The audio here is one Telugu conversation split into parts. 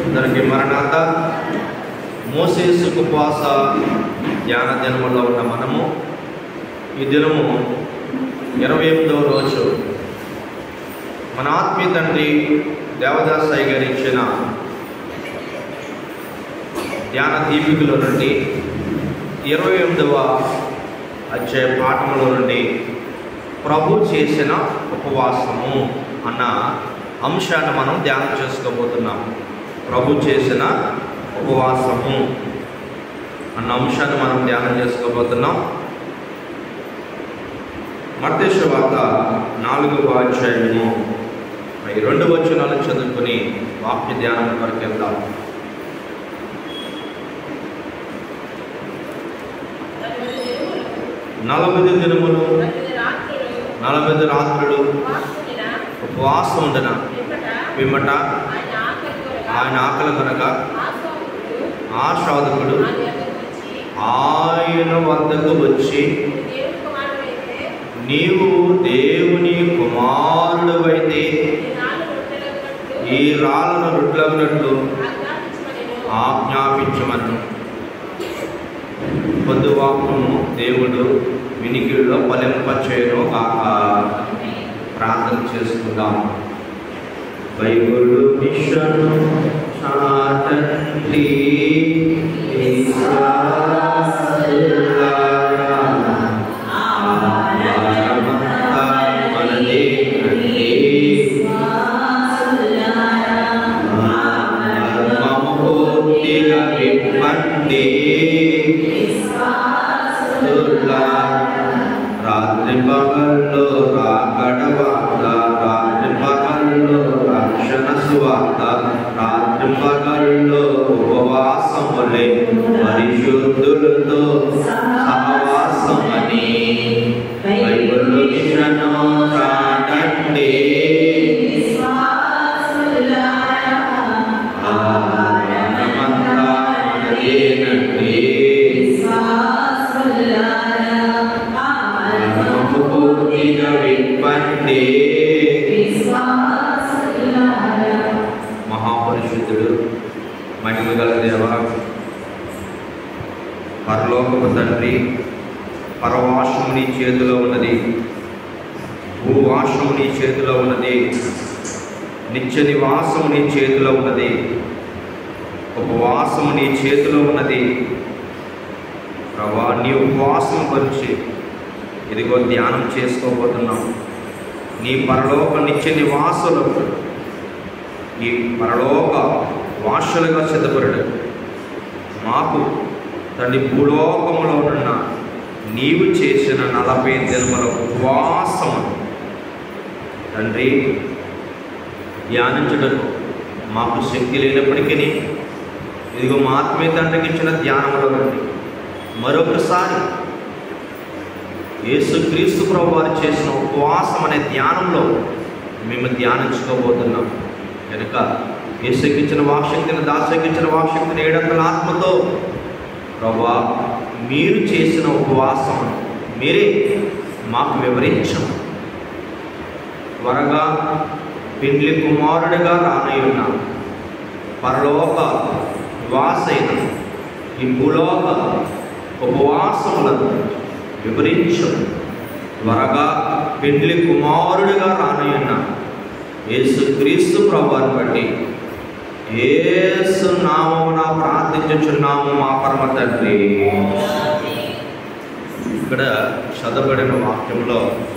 దానికి మరణాత మోసేసు ఉపవాస ధ్యాన దినములో ఉన్న మనము ఈ దినము ఇరవై ఎనిమిదవ రోజు మన ఆత్మీయ తండ్రి దేవదాసాయి గారు ఇచ్చిన ధ్యాన దీపికలో నుండి ఇరవై ఎనిమిదవ అధ్యాయ పాఠములో నుండి ప్రభు చేసిన ఉపవాసము అన్న అంశాన్ని మనం ధ్యానం చేసుకోబోతున్నాం ప్రభు చేసిన ఉపవాసము అన్న అంశాన్ని మనం ధ్యానం చేసుకోబోతున్నాం మర్దేశ వార్త నాలుగవ అధ్యాయము ఈ రెండు వచనాలు చదువుకుని వాక్య ధ్యానం వరకు వెళ్దాం నలభై దినములు నలభై రాత్రులు ఉపవాసం ఉండన పిమ్మట ఆయన ఆకలి కనుక ఆ సాధకుడు ఆయన వద్దకు వచ్చి నీవు దేవుని కుమారుడవైతే ఈ రాళ్ళను రొట్లగినట్లు ఆజ్ఞాపించమను పొద్దువాకును దేవుడు వినికిడిలో ఫలింపచేయను కాక ప్రార్థన చేసుకుందాం బైబుల్ మిషన్ చాటండి రాత్రి పగల్లో రాకడ వార్త రాత్రి పగల్లో రక్షణ సువార్త రాత్రి పగల్లో ఉపవాసములే పరిశుద్ధులతో సహవాసమని బైబిల్ మిషను చాటండి ఆహారమంతా మనదేనండి మనము పూర్తిగా విప్పండి మహాపరిశుద్ధుడు మహిమ గల దేవ పరలోకపు తండ్రి పరవాసము నీ చేతిలో ఉన్నది భూవాసము నీ చేతిలో ఉన్నది నిత్య నివాసము నీ చేతిలో ఉన్నది ఉపవాసము నీ చేతిలో ఉన్నది ప్రభా నీ ఉపవాసం గురించి ఇదిగో ధ్యానం చేసుకోబోతున్నాం నీ పరలోక నిత్య నివాసులు ఈ పరలోక వాసులుగా సిద్ధపడడు మాకు తండ్రి భూలోకములో ఉన్న నీవు చేసిన నలభై దినముల ఉపవాసము తండ్రి ధ్యానించడకు మాకు శక్తి లేనప్పటికీ ఇదిగో మా ఆత్మీయ తండ్రికి ఇచ్చిన ధ్యానంలో నుండి మరొకసారి యేసుక్రీస్తు ప్రభు వారు చేసిన ఉపవాసం అనే ధ్యానంలో మేము ధ్యానించుకోబోతున్నాం కనుక యేసుకిచ్చిన వాక్శక్తిని దాసకిచ్చిన వాక్శక్తిని ఏడంతల ఆత్మతో ప్రభా మీరు చేసిన ఉపవాసం మీరే మాకు వివరించం త్వరగా పెండ్లి కుమారుడిగా రానయ్యున్న పరలోక నివాసైన ఈ భూలోక ఉపవాసములను వివరించు త్వరగా పెండ్లి కుమారుడిగా రానయ్యున్న యేసు క్రీస్తు ప్రభాన్ని బట్టి ఏసు నామమున ప్రార్థించుచున్నాము మా పరమ తండ్రి ఇక్కడ చదవబడిన వాక్యంలో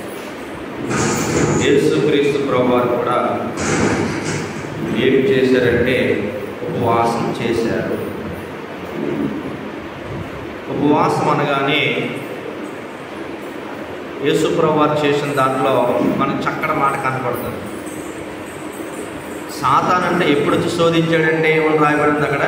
యేసుక్రీస్తు ప్రభువారు కూడా ఏం చేశారంటే ఉపవాసం చేశారు ఉపవాసం అనగానే యేసుప్రభు వారు చేసిన దాంట్లో మనకు చక్కడ మాట కనపడుతుంది సాతాన్ అంటే ఎప్పుడు వచ్చి శోధించాడంటే ఏమని రాయబడింది అక్కడ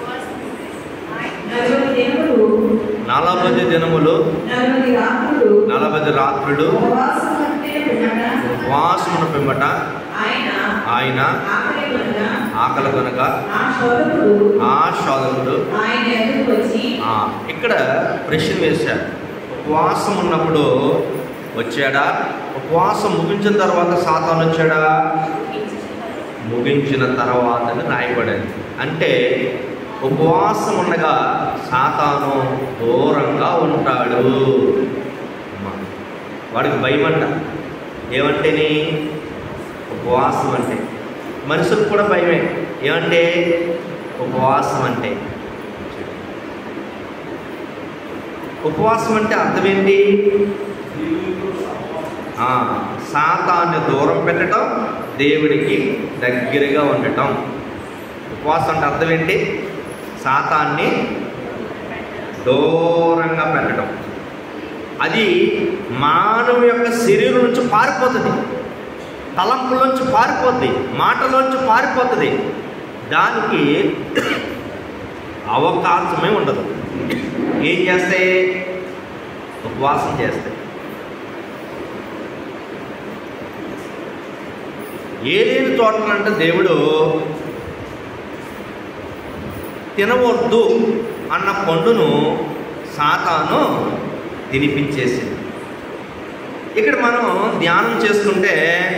నలభై దినములు నలభై దినములు నలభై రాత్రులు నలభై రాత్రులు ఉపవాసం అంటే పిమ్మట ఉపవాసమున పిమ్మట ఆయన ఆయన ఆకలి వలన ఆకలి కనుక ఆ శోధకుడు ఆ శోధకుడు ఆయన ఎదురు వచ్చి ఆ, ఇక్కడ ప్రశ్న వేశాడు ఉపవాసం ఉన్నప్పుడు వచ్చాడా ఉపవాసం ముగించిన తర్వాత సాతాను వచ్చాడా ముగించిన తర్వాతని రాయబడింది అంటే ఉపవాసం ఉండగా సాతాను దూరంగా ఉంటాడు అమ్మా. వాడికి భయం అంట ఏమంటేని ఉపవాసం అంటే మనుషులకు కూడా భయమే ఏమంటే ఉపవాసం అంటే ఉపవాసం అంటే అర్థం ఏంటి ఆ, సాతాన్ని దూరం పెట్టడం దేవుడికి దగ్గరగా ఉండటం ఉపవాసం అంటే అర్థం ఏంటి సాతాన్ని దూరంగా పెట్టడం అది మానవు యొక్క శరీరం నుంచి పారిపోతుంది తలంపులోంచి పారిపోతుంది మాటలోంచి పారిపోతుంది దానికి అవకాశమే ఉండదు ఏం చేస్తాయి ఉపవాసం చేస్తాయి ఏదేని తోటలంటే దేవుడు తినవద్దు అన్న పండును సాతాను తినిపించేసింది ఇక్కడ మనం ధ్యానం చేస్తుంటే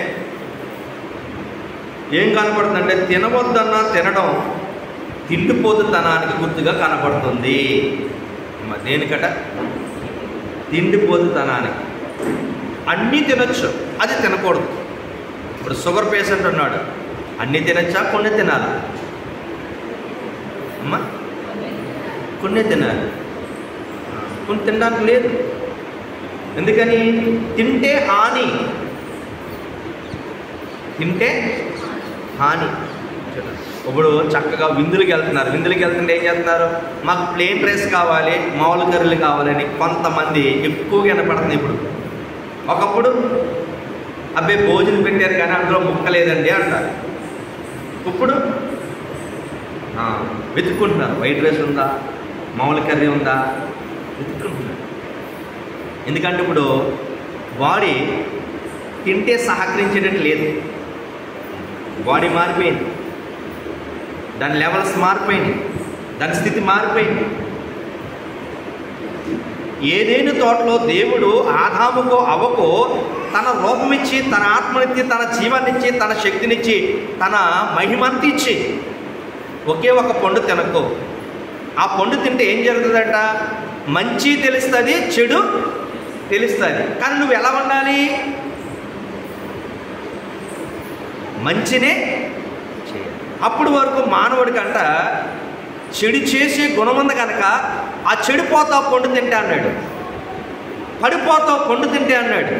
ఏం కనపడుతుందంటే తినవద్దన్న తినడం తిండిపోతుతనానికి గుర్తుగా కనపడుతుంది మరి దేనికట తిండిపోతుతనానికి అన్నీ తినొచ్చు అది తినకూడదు ఇప్పుడు షుగర్ పేషెంట్ ఉన్నాడు అన్నీ తినచ్చా కొన్ని తినాలి అమ్మా కొన్ని తినాలి కొన్ని తినడానికి లేదు ఎందుకని తింటే హాని తింటే హాని ఇప్పుడు చక్కగా విందులకి వెళ్తున్నారు విందులకి వెళ్తుంటే ఏం చేస్తున్నారు మాకు ప్లేన్ రైస్ కావాలి మామూలు కర్రీలు కావాలని కొంతమంది ఎక్కువగా వినపడుతుంది ఇప్పుడు ఒకప్పుడు అబ్బాయి భోజనం పెట్టారు కానీ అందులో ముక్క లేదండి అంటారు ఇప్పుడు ఆ, వెతుక్కుంటున్నారు వైట్ రైస్ ఉందా మామూలు కర్రీ ఉందా వెతుక్కుంటున్నారు ఎందుకంటే ఇప్పుడు బాడీ తింటే సహకరించేటట్టు లేదు బాడీ మారిపోయింది దాని లెవెల్స్ మారిపోయినాయి దాని స్థితి మారిపోయింది ఏదేని తోటలో దేవుడు ఆదాముకో అవకో తన రూపమిచ్చి తన ఆత్మనిచ్చి తన జీవాన్నిచ్చి తన శక్తినిచ్చి తన మహిమంతిచ్చి ఒకే ఒక పండు తినకో ఆ పండు తింటే ఏం జరుగుతుందంట మంచి తెలుస్తుంది చెడు తెలుస్తుంది కానీ నువ్వు ఎలా ఉండాలి మంచినే చేయాలి అప్పుడు వరకు మానవుడికంట చెడు చేసే గుణం ఉంది కనుక ఆ చెడిపోతావు పండు తింటే అన్నాడు పడిపోతావు పండు తింటే అన్నాడు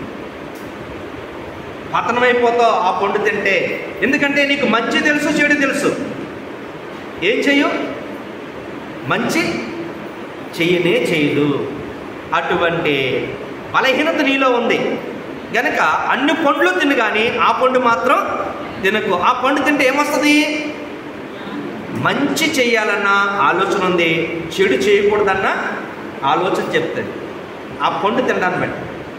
పతనమైపోతావు ఆ పండు తింటే ఎందుకంటే నీకు మంచి తెలుసు చెడు తెలుసు ఏం చెయ్యు మంచి చెయ్యనే చేయదు అటువంటి బలహీనత నీలో ఉంది గనక అన్ని పండ్లు తిను కానీ ఆ పండు మాత్రం తినకు ఆ పండు తింటే ఏమొస్తుంది మంచి చేయాలన్న ఆలోచన ఉంది చెడు చేయకూడదన్న ఆలోచన చెప్తుంది ఆ పండు తినడాన్ని బట్టి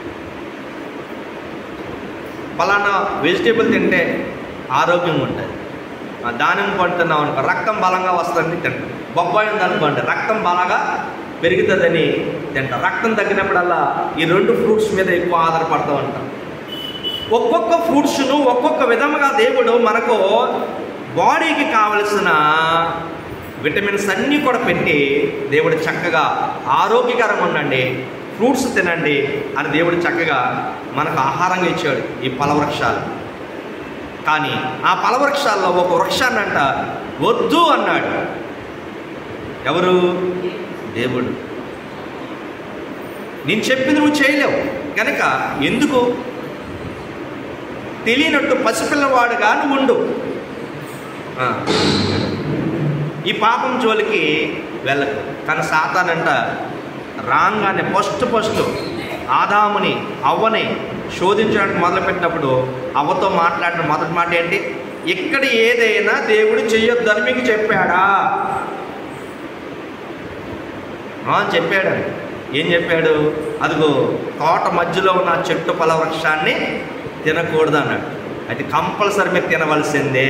ఫలానా వెజిటేబుల్ తింటే ఆరోగ్యంగా ఉంటుంది ఆ దానిమ్మ పండు తిన్నాం అనుకో రక్తం బలంగా వస్తుంది తింటాం బొప్పాయి ఉందనుకోండి రక్తం బలంగా పెరుగుతుందని తింటాం రక్తం తగ్గినప్పుడల్లా ఈ రెండు ఫ్రూట్స్ మీద ఎక్కువ ఆధారపడుతూ ఉంటాం ఒక్కొక్క ఫ్రూట్స్ను ఒక్కొక్క విధముగా దేవుడు మనకు బాడీకి కావలసిన విటమిన్స్ అన్నీ కూడా పెట్టి దేవుడు చక్కగా ఆరోగ్యకరంగా ఉండండి ఫ్రూట్స్ తినండి అని దేవుడు చక్కగా మనకు ఆహారంగా ఇచ్చాడు ఈ ఫలవృక్షాలు కానీ ఆ ఫలవృక్షాల్లో ఒక వృక్షాన్ని అంట వద్దు అన్నాడు ఎవరు దేవుడు నేను చెప్పింది నువ్వు చేయలేవు కనుక ఎందుకు తెలియనట్టు పసిపిల్లవాడుగా నువ్వు ఉండు ఆ. ఈ పాపం జోలికి వెళ్ళకు కానీ సాతానంట రాగానే ఫస్ట్ ఫస్ట్ ఆదాముని అవ్వని శోధించడానికి మొదలుపెట్టినప్పుడు అవ్వతో మాట్లాడిన మొదటి మాట ఏంటి ఇక్కడ ఏదైనా దేవుడు చెయ్యొద్దని మీకు చెప్పాడా ఆ, చెప్పాడు ఏం చెప్పాడు అదిగో తోట మధ్యలో ఉన్న ఆ చెట్టు ఫల వృక్షాన్ని తినకూడదు అన్నాడు అది కంపల్సరీ మీరు తినవలసిందే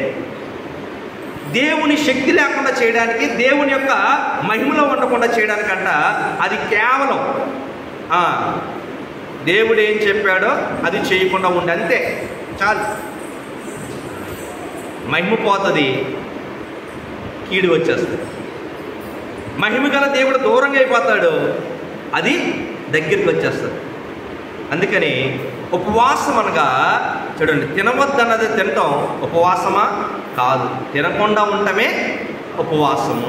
దేవుని శక్తి లేకుండా చేయడానికి దేవుని యొక్క మహిమలో ఉండకుండా చేయడానికంట అది కేవలం ఆ, దేవుడు ఏం చెప్పాడో అది చేయకుండా ఉండి అంతే చాలు మహిమ పోతుంది కీడు వచ్చేస్తుంది మహిమ గల దేవుడు దూరంగా అయిపోతాడు అది దగ్గరికి వచ్చేస్తుంది అందుకని ఉపవాసం అనగా చూడండి తినవద్దన్నది తినటం ఉపవాసమా కాదు తినకుండా ఉండటమే ఉపవాసము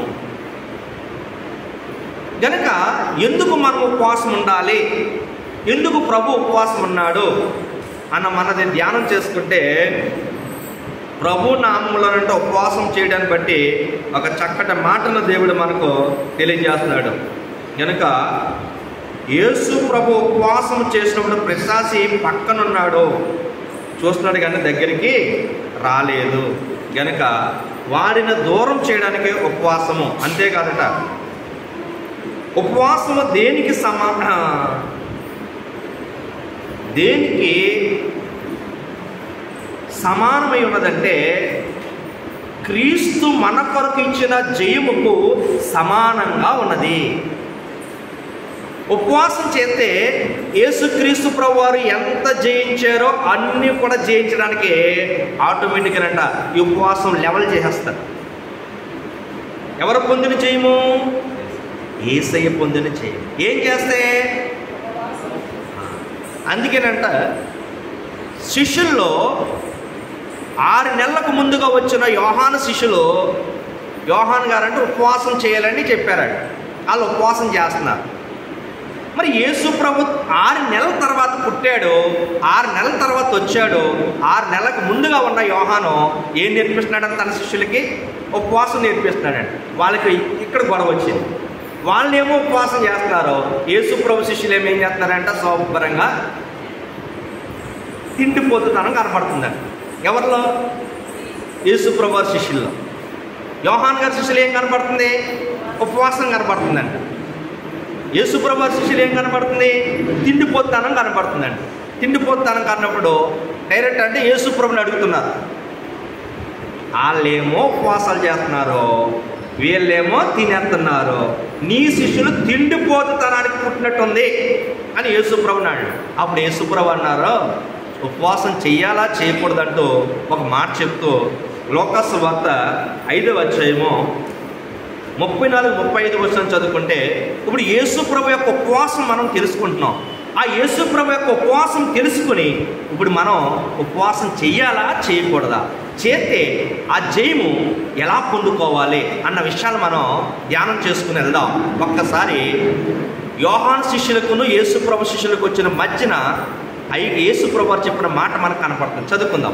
గనక ఎందుకు మనం ఉపవాసం ఉండాలి ఎందుకు ప్రభు ఉపవాసం ఉన్నాడు అన్న మనది ధ్యానం చేసుకుంటే ప్రభు నామంలో అంటే ఉపవాసం చేయడాన్ని బట్టి ఒక చక్కటి మాటను దేవుడు మనకు తెలియజేస్తున్నాడు కనుక యేసు ప్రభు ఉపవాసం చేసినప్పుడు ప్రశాసి పక్కనున్నాడు చూస్తున్నాడు కానీ దగ్గరికి రాలేదు గనక వారిని దూరం చేయడానికి ఉపవాసము అంతేకాదట ఉపవాసము దేనికి సమా దేనికి సమానమై ఉన్నదంటే క్రీస్తు మన కొరకు ఇచ్చిన జయముకు సమానంగా ఉన్నది ఉపవాసం చేస్తే యేసుక్రీస్తు ప్రభు వారు ఎంత జయించారో అన్నీ కూడా జయించడానికి ఆటోమేటిక్గా ఈ ఉపవాసం లెవెల్ చేసేస్తారు ఎవరు పొందిన చేయము ఏసయ్య పొందిన చేయం ఏం చేస్తే అందుకేనంట శిష్యుల్లో ఆరు నెలలకు ముందుగా వచ్చిన యోహాను శిష్యులు యోహాన్ గారంటే ఉపవాసం చేయాలని చెప్పారంట వాళ్ళు ఉపవాసం చేస్తున్నారు మరి యేసు ప్రభు ఆరు నెలల తర్వాత పుట్టాడు ఆరు నెలల తర్వాత వచ్చాడు ఆరు నెలలకు ముందుగా ఉన్న యోహాను ఏం నేర్పిస్తున్నాడంటే తన శిష్యులకి ఉపవాసం నేర్పిస్తున్నాడంట వాళ్ళకి ఇక్కడ గొడవ వచ్చింది వాళ్ళేమో ఉపవాసం చేస్తున్నారు యేసు ప్రభు శిష్యులు ఏమేం ఏం చేస్తున్నారంట శుభ్రంగా తిండిపోతుతనం కనపడుతుందండి ఎవరిలో యేసు ప్రభు వారి శిష్యుల్లో యోహాన్ గారి శిష్యులు ఏం కనపడుతుంది ఉపవాసం కనపడుతుందండి యేసుప్రభు వారి శిష్యులు ఏం కనపడుతుంది తిండిపోతానం కనపడుతుందండి తిండిపోతానం కన్నప్పుడు డైరెక్ట్ అంటే యేసుప్రభుని అడుగుతున్నారు వాళ్ళేమో ఉపవాసాలు చేస్తున్నారు వీళ్ళేమో తినేస్తున్నారు నీ శిష్యులు తిండిపోతుతనానికి పుట్టినట్టుంది అని యేసుప్రభుని అన్నాడు అప్పుడు యేసుప్రభు అన్నారు ఉపవాసం చెయ్యాలా చేయకూడదంటూ ఒక మాట చెప్తూ లోకస్ వార్త ఐదవ అధ్యాయము ముప్పై నాలుగు ముప్పై ఐదు వచ్చిన చదువుకుంటే ఇప్పుడు యేసుప్రభు యొక్క ఉపవాసం మనం తెలుసుకుంటున్నాం ఆ యేసుప్రభు యొక్క ఉపవాసం తెలుసుకుని ఇప్పుడు మనం ఉపవాసం చెయ్యాలా చేయకూడదా చేస్తే ఆ జయము ఎలా పొందుకోవాలి అన్న విషయాలు మనం ధ్యానం చేసుకుని వెళ్దాం ఒక్కసారి యోహాన్ శిష్యులకును యేసుప్రభు శిష్యులకు వచ్చిన మధ్యన అయి యేసుప్రభు వారు చెప్పిన మాట మనకు కనపడుతుంది చదువుకుందాం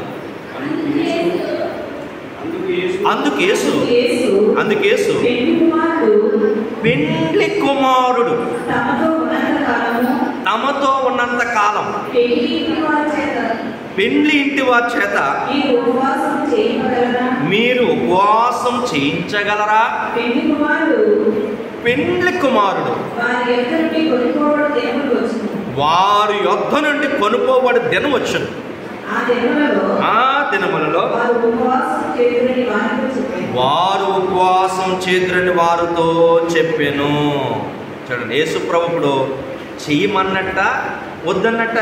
అందుకు యేసు యేసు అందుకేసు పెళ్లి కుమారుడు పెండ్లి కుమారుడు తమతో ఉన్నంత కాలము తమతో ఉన్నంత కాలం పెళ్లి ఇంటి వారి చేత పెండ్లి ఇంటి వారి చేత ఈ ఉపవాసం చేయగలరా మీరు ఉపవాసం చేయించగలరా పెళ్లి కుమారుడు పెండ్లి కుమారుడు వారి ఎక్కడికి కొనుక్కోవడం దేవుడు వచ్చింది వారి యొద్ధ నుండి కొనుక్కోబడి దినం వచ్చును ఆ దినములలో ఆ దినములలో వారు ఉపవాసం చేతులని వారితో చెప్పారు వారు ఉపవాసం చేతులని వారితో చెప్పాను చూడండి యేసు ప్రభుడు చెయ్యమన్నట్ట వద్దన్నట్ట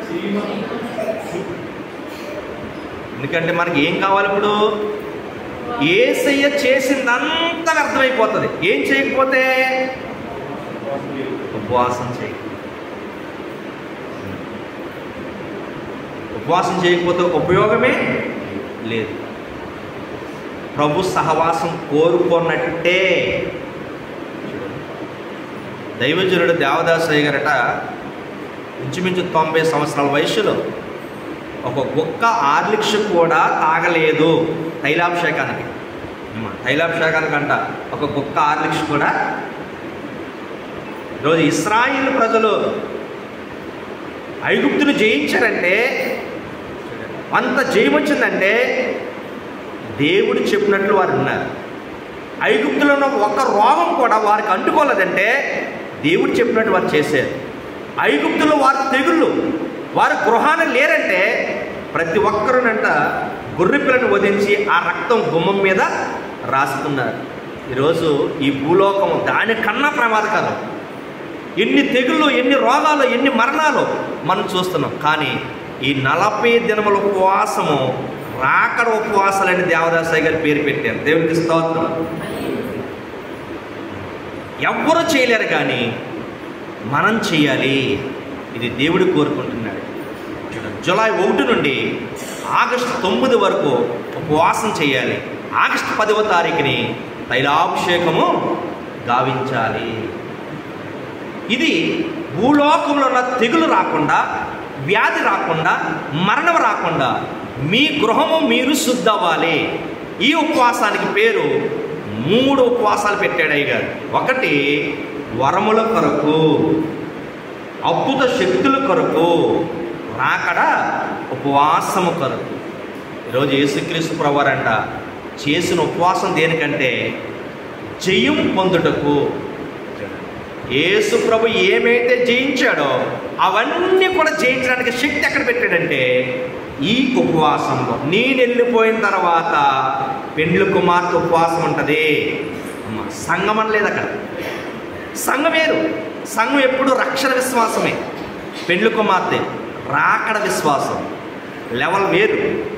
ఎందుకంటే మనకి ఏం కావాలి ఇప్పుడు ఏసయ్య చేసిందంతా వ్యర్థమైపోతుంది ఏం చేయకపోతే ఉపవాసం చేయ ఉపవాసం చేయకపోతే ఉపయోగమే లేదు ప్రభు సహవాసం కోరుకున్నట్టే దైవజనుడు దేవదాసయ్య గారట ఇంచుమించు తొంభై సంవత్సరాల వయసులో ఒక గుక్క ఆర్లిక్ష కూడా తాగలేదు తైలాభిషేకానికి ఏమ్మా, తైలాభిషేకానికి అంట ఒక గుక్క ఆర్లిక్ష కూడా ఈరోజు ఇస్రాయిల్ ప్రజలు ఐగుప్తును జయించారంటే అంత జయం వచ్చిందంటే దేవుడు చెప్పినట్లు వారు ఉన్నారు ఐగుప్తులో ఉన్న ఒక్క రోగం కూడా వారికి అంటుకోలేదంటే దేవుడు చెప్పినట్టు వారు చేశారు ఐగుప్తులో వారి తెగుళ్ళు వారి గృహాన్ని లేరంటే ప్రతి ఒక్కరునంట గొర్రె పిల్లని వధించి ఆ రక్తం గుమ్మం మీద రాసుకున్నారు ఈరోజు ఈ భూలోకం దానికన్నా ప్రమాదకరం ఎన్ని తెగుళ్ళు ఎన్ని రోగాలు ఎన్ని మరణాలు మనం చూస్తున్నాం కానీ ఈ నలభై దినముల ఉపవాసము రాకడ ఉపవాసాలని దేవదాసాయి గారి పేరు పెట్టారు దేవునికి స్తోత్రం ఎవ్వరూ చేయలేరు కానీ మనం చేయాలి ఇది దేవుడు కోరుకుంటున్నాడు చూడండి, జూలై ఒకటి నుండి ఆగస్టు తొమ్మిది వరకు ఉపవాసం చేయాలి ఆగస్టు పదవ తారీఖుని తైలాభిషేకము గావించాలి ఇది భూలోకంలో ఉన్న తెగులు రాకుండా వ్యాధి రాకుండా మరణం రాకుండా మీ గృహము మీరు శుద్ధవ్వాలి ఈ ఉపవాసానికి పేరు మూడు ఉపవాసాలు పెట్టాడు అయ్య గారు ఒకటి వరముల కొరకు అద్భుత శక్తుల కొరకు రాకడ ఉపవాసము కొరకు ఈరోజు యేసుక్రీస్తు ప్రవారంట చేసిన ఉపవాసం దేనికంటే జయం పొందుటకు యేసు ప్రభు ఏమైతే జయించాడో అవన్నీ కూడా జయించడానికి శక్తి ఎక్కడ పెట్టాడంటే ఈ ఉపవాసంలో నేను వెళ్ళిపోయిన తర్వాత పెండ్లి కుమార్తె ఉపవాసం ఉంటుంది అమ్మ సంగం అనలేదు అక్కడ సంఘం వేరు సంఘం ఎప్పుడు రక్షణ విశ్వాసమే పెండ్లి కుమార్తె రాకడ విశ్వాసం లెవెల్ వేరు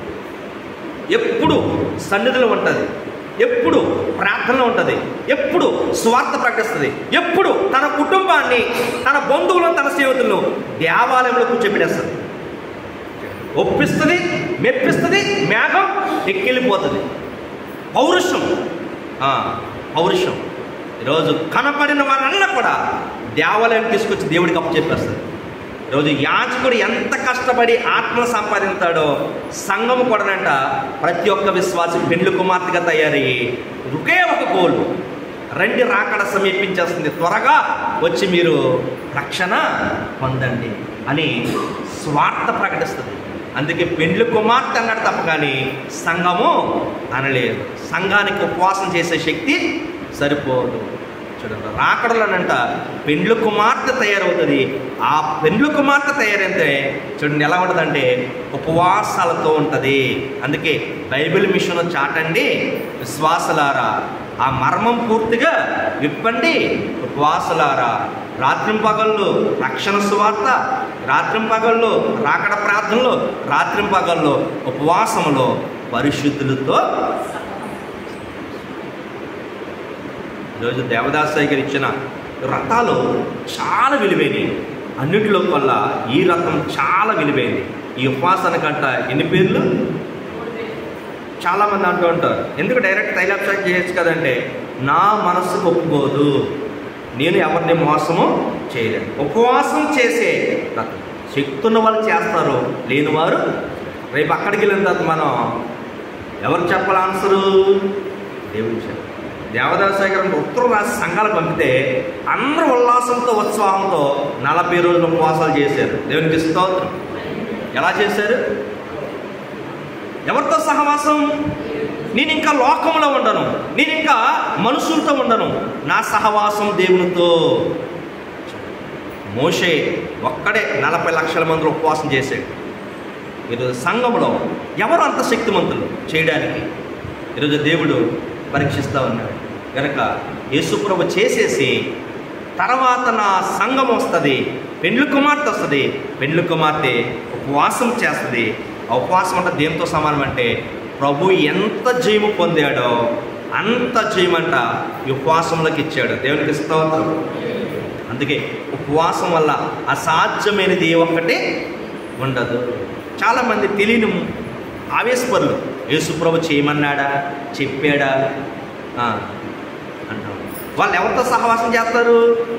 ఎప్పుడు సన్నిధిలో ఉంటుంది ఎప్పుడు ప్రార్థనలో ఉంటుంది ఎప్పుడు స్వార్థ ప్రకటిస్తుంది ఎప్పుడు తన కుటుంబాన్ని తన బంధువులను తన స్నేహితులను దేవాలయంలో కూర్చోబెట్టేస్తుంది ఒప్పిస్తుంది మెప్పిస్తుంది మేఘం ఎక్కెళ్ళిపోతుంది పౌరుషం ఆ, పౌరుషం ఈరోజు కనపడిన వారన్నా కూడా దేవాలయం తీసుకొచ్చి దేవుడికి అప్పు చెప్పేస్తుంది ఈరోజు యాజకుడు ఎంత కష్టపడి ఆత్మ సంపాదించాడో సంఘము కూడానంట ప్రతి ఒక్క విశ్వాసి పెండ్లి కుమార్తెగా తయారయ్యి ఒకే ఒక గోలు రండి రాకడ సమీపించేస్తుంది త్వరగా వచ్చి మీరు రక్షణ పొందండి అని స్వార్థ ప్రకటిస్తుంది అందుకే పెండ్లి కుమార్తె అన్నాడు తప్ప కానీ సంఘము అనలేదు సంఘానికి ఉపవాసం చేసే శక్తి సరిపోదు చూడండి రాకడలోనంట పెండ్లు కుమార్తె తయారవుతుంది ఆ పెండ్లు కుమార్తె తయారైతే చూడండి ఎలా ఉంటుందంటే ఉపవాసాలతో ఉంటుంది అందుకే బైబిల్ మిషన్ చాటండి విశ్వాసలారా ఆ మర్మం పూర్తిగా విప్పండి ఉపవాసలారా రాత్రింపగళ్ళు రక్షణ సువార్త రాత్రింపగళ్ళు రాకడ ప్రార్థనలు రాత్రింపగళ్ళు ఉపవాసములో పరిశుద్ధులతో ఈరోజు దేవదాసాయి గారు ఇచ్చిన రథాలు చాలా విలువైనవి అన్నిటిలో కల్లా ఈ రథం చాలా విలువైనది ఈ ఉపవాసానికంట ఎన్ని పేర్లు చాలామంది అంటూ ఉంటారు ఎందుకు డైరెక్ట్ తైలాభిషేకం చేయొచ్చు కదంటే నా మనస్సుకు ఒప్పుకోదు నేను ఎవరిని మోసము చేయలేను ఉపవాసం చేసే రథం శక్తి ఉన్న వాళ్ళు చేస్తారు లేని వారు రేపు అక్కడికి వెళ్ళిన తర్వాత మనం ఎవరు చెప్పాలి ఆన్సరు దేవుడు చెప్పాలి దేవదాసాయి గారు ఉత్తరం రాసి సంఘాలకు పంపితే అందరూ ఉల్లాసంతో ఉత్సాహంతో నలభై రోజులు ఉపవాసాలు చేశారు దేవునికి స్తోత్రం ఎలా చేశారు ఎవరితో సహవాసం నేను ఇంకా లోకంలో ఉండను నేను ఇంకా మనుషులతో ఉండను నా సహవాసం దేవునితో మోషే ఒక్కడే నలభై లక్షల మందిలో ఉపవాసం చేశాడు ఈరోజు సంఘంలో ఎవరు అంత శక్తిమంతులు చేయడానికి ఈరోజు దేవుడు పరీక్షిస్తూ ఉన్నాడు కనుక యేసుప్రభు చేసేసి తర్వాత నా సంఘం వస్తుంది పెండ్లి కుమార్తె వస్తుంది పెండ్లి కుమార్తె ఉపవాసం చేస్తుంది ఆ ఉపవాసం అంటే దేంతో సమానం అంటే ప్రభు ఎంత జయము పొందాడో అంత జయమంట ఈ ఉపవాసంలోకి ఇచ్చాడు దేవునికి స్తోత్రం అందుకే ఉపవాసం వల్ల అసాధ్యమైనది ఏ ఒక్కటి ఉండదు చాలామంది తెలియని ఆవేశపరులు యేసుప్రభు చేయమన్నాడా చెప్పాడా ఆ, అంటారు వాళ్ళు ఎవరితో సహవాసం చేస్తారు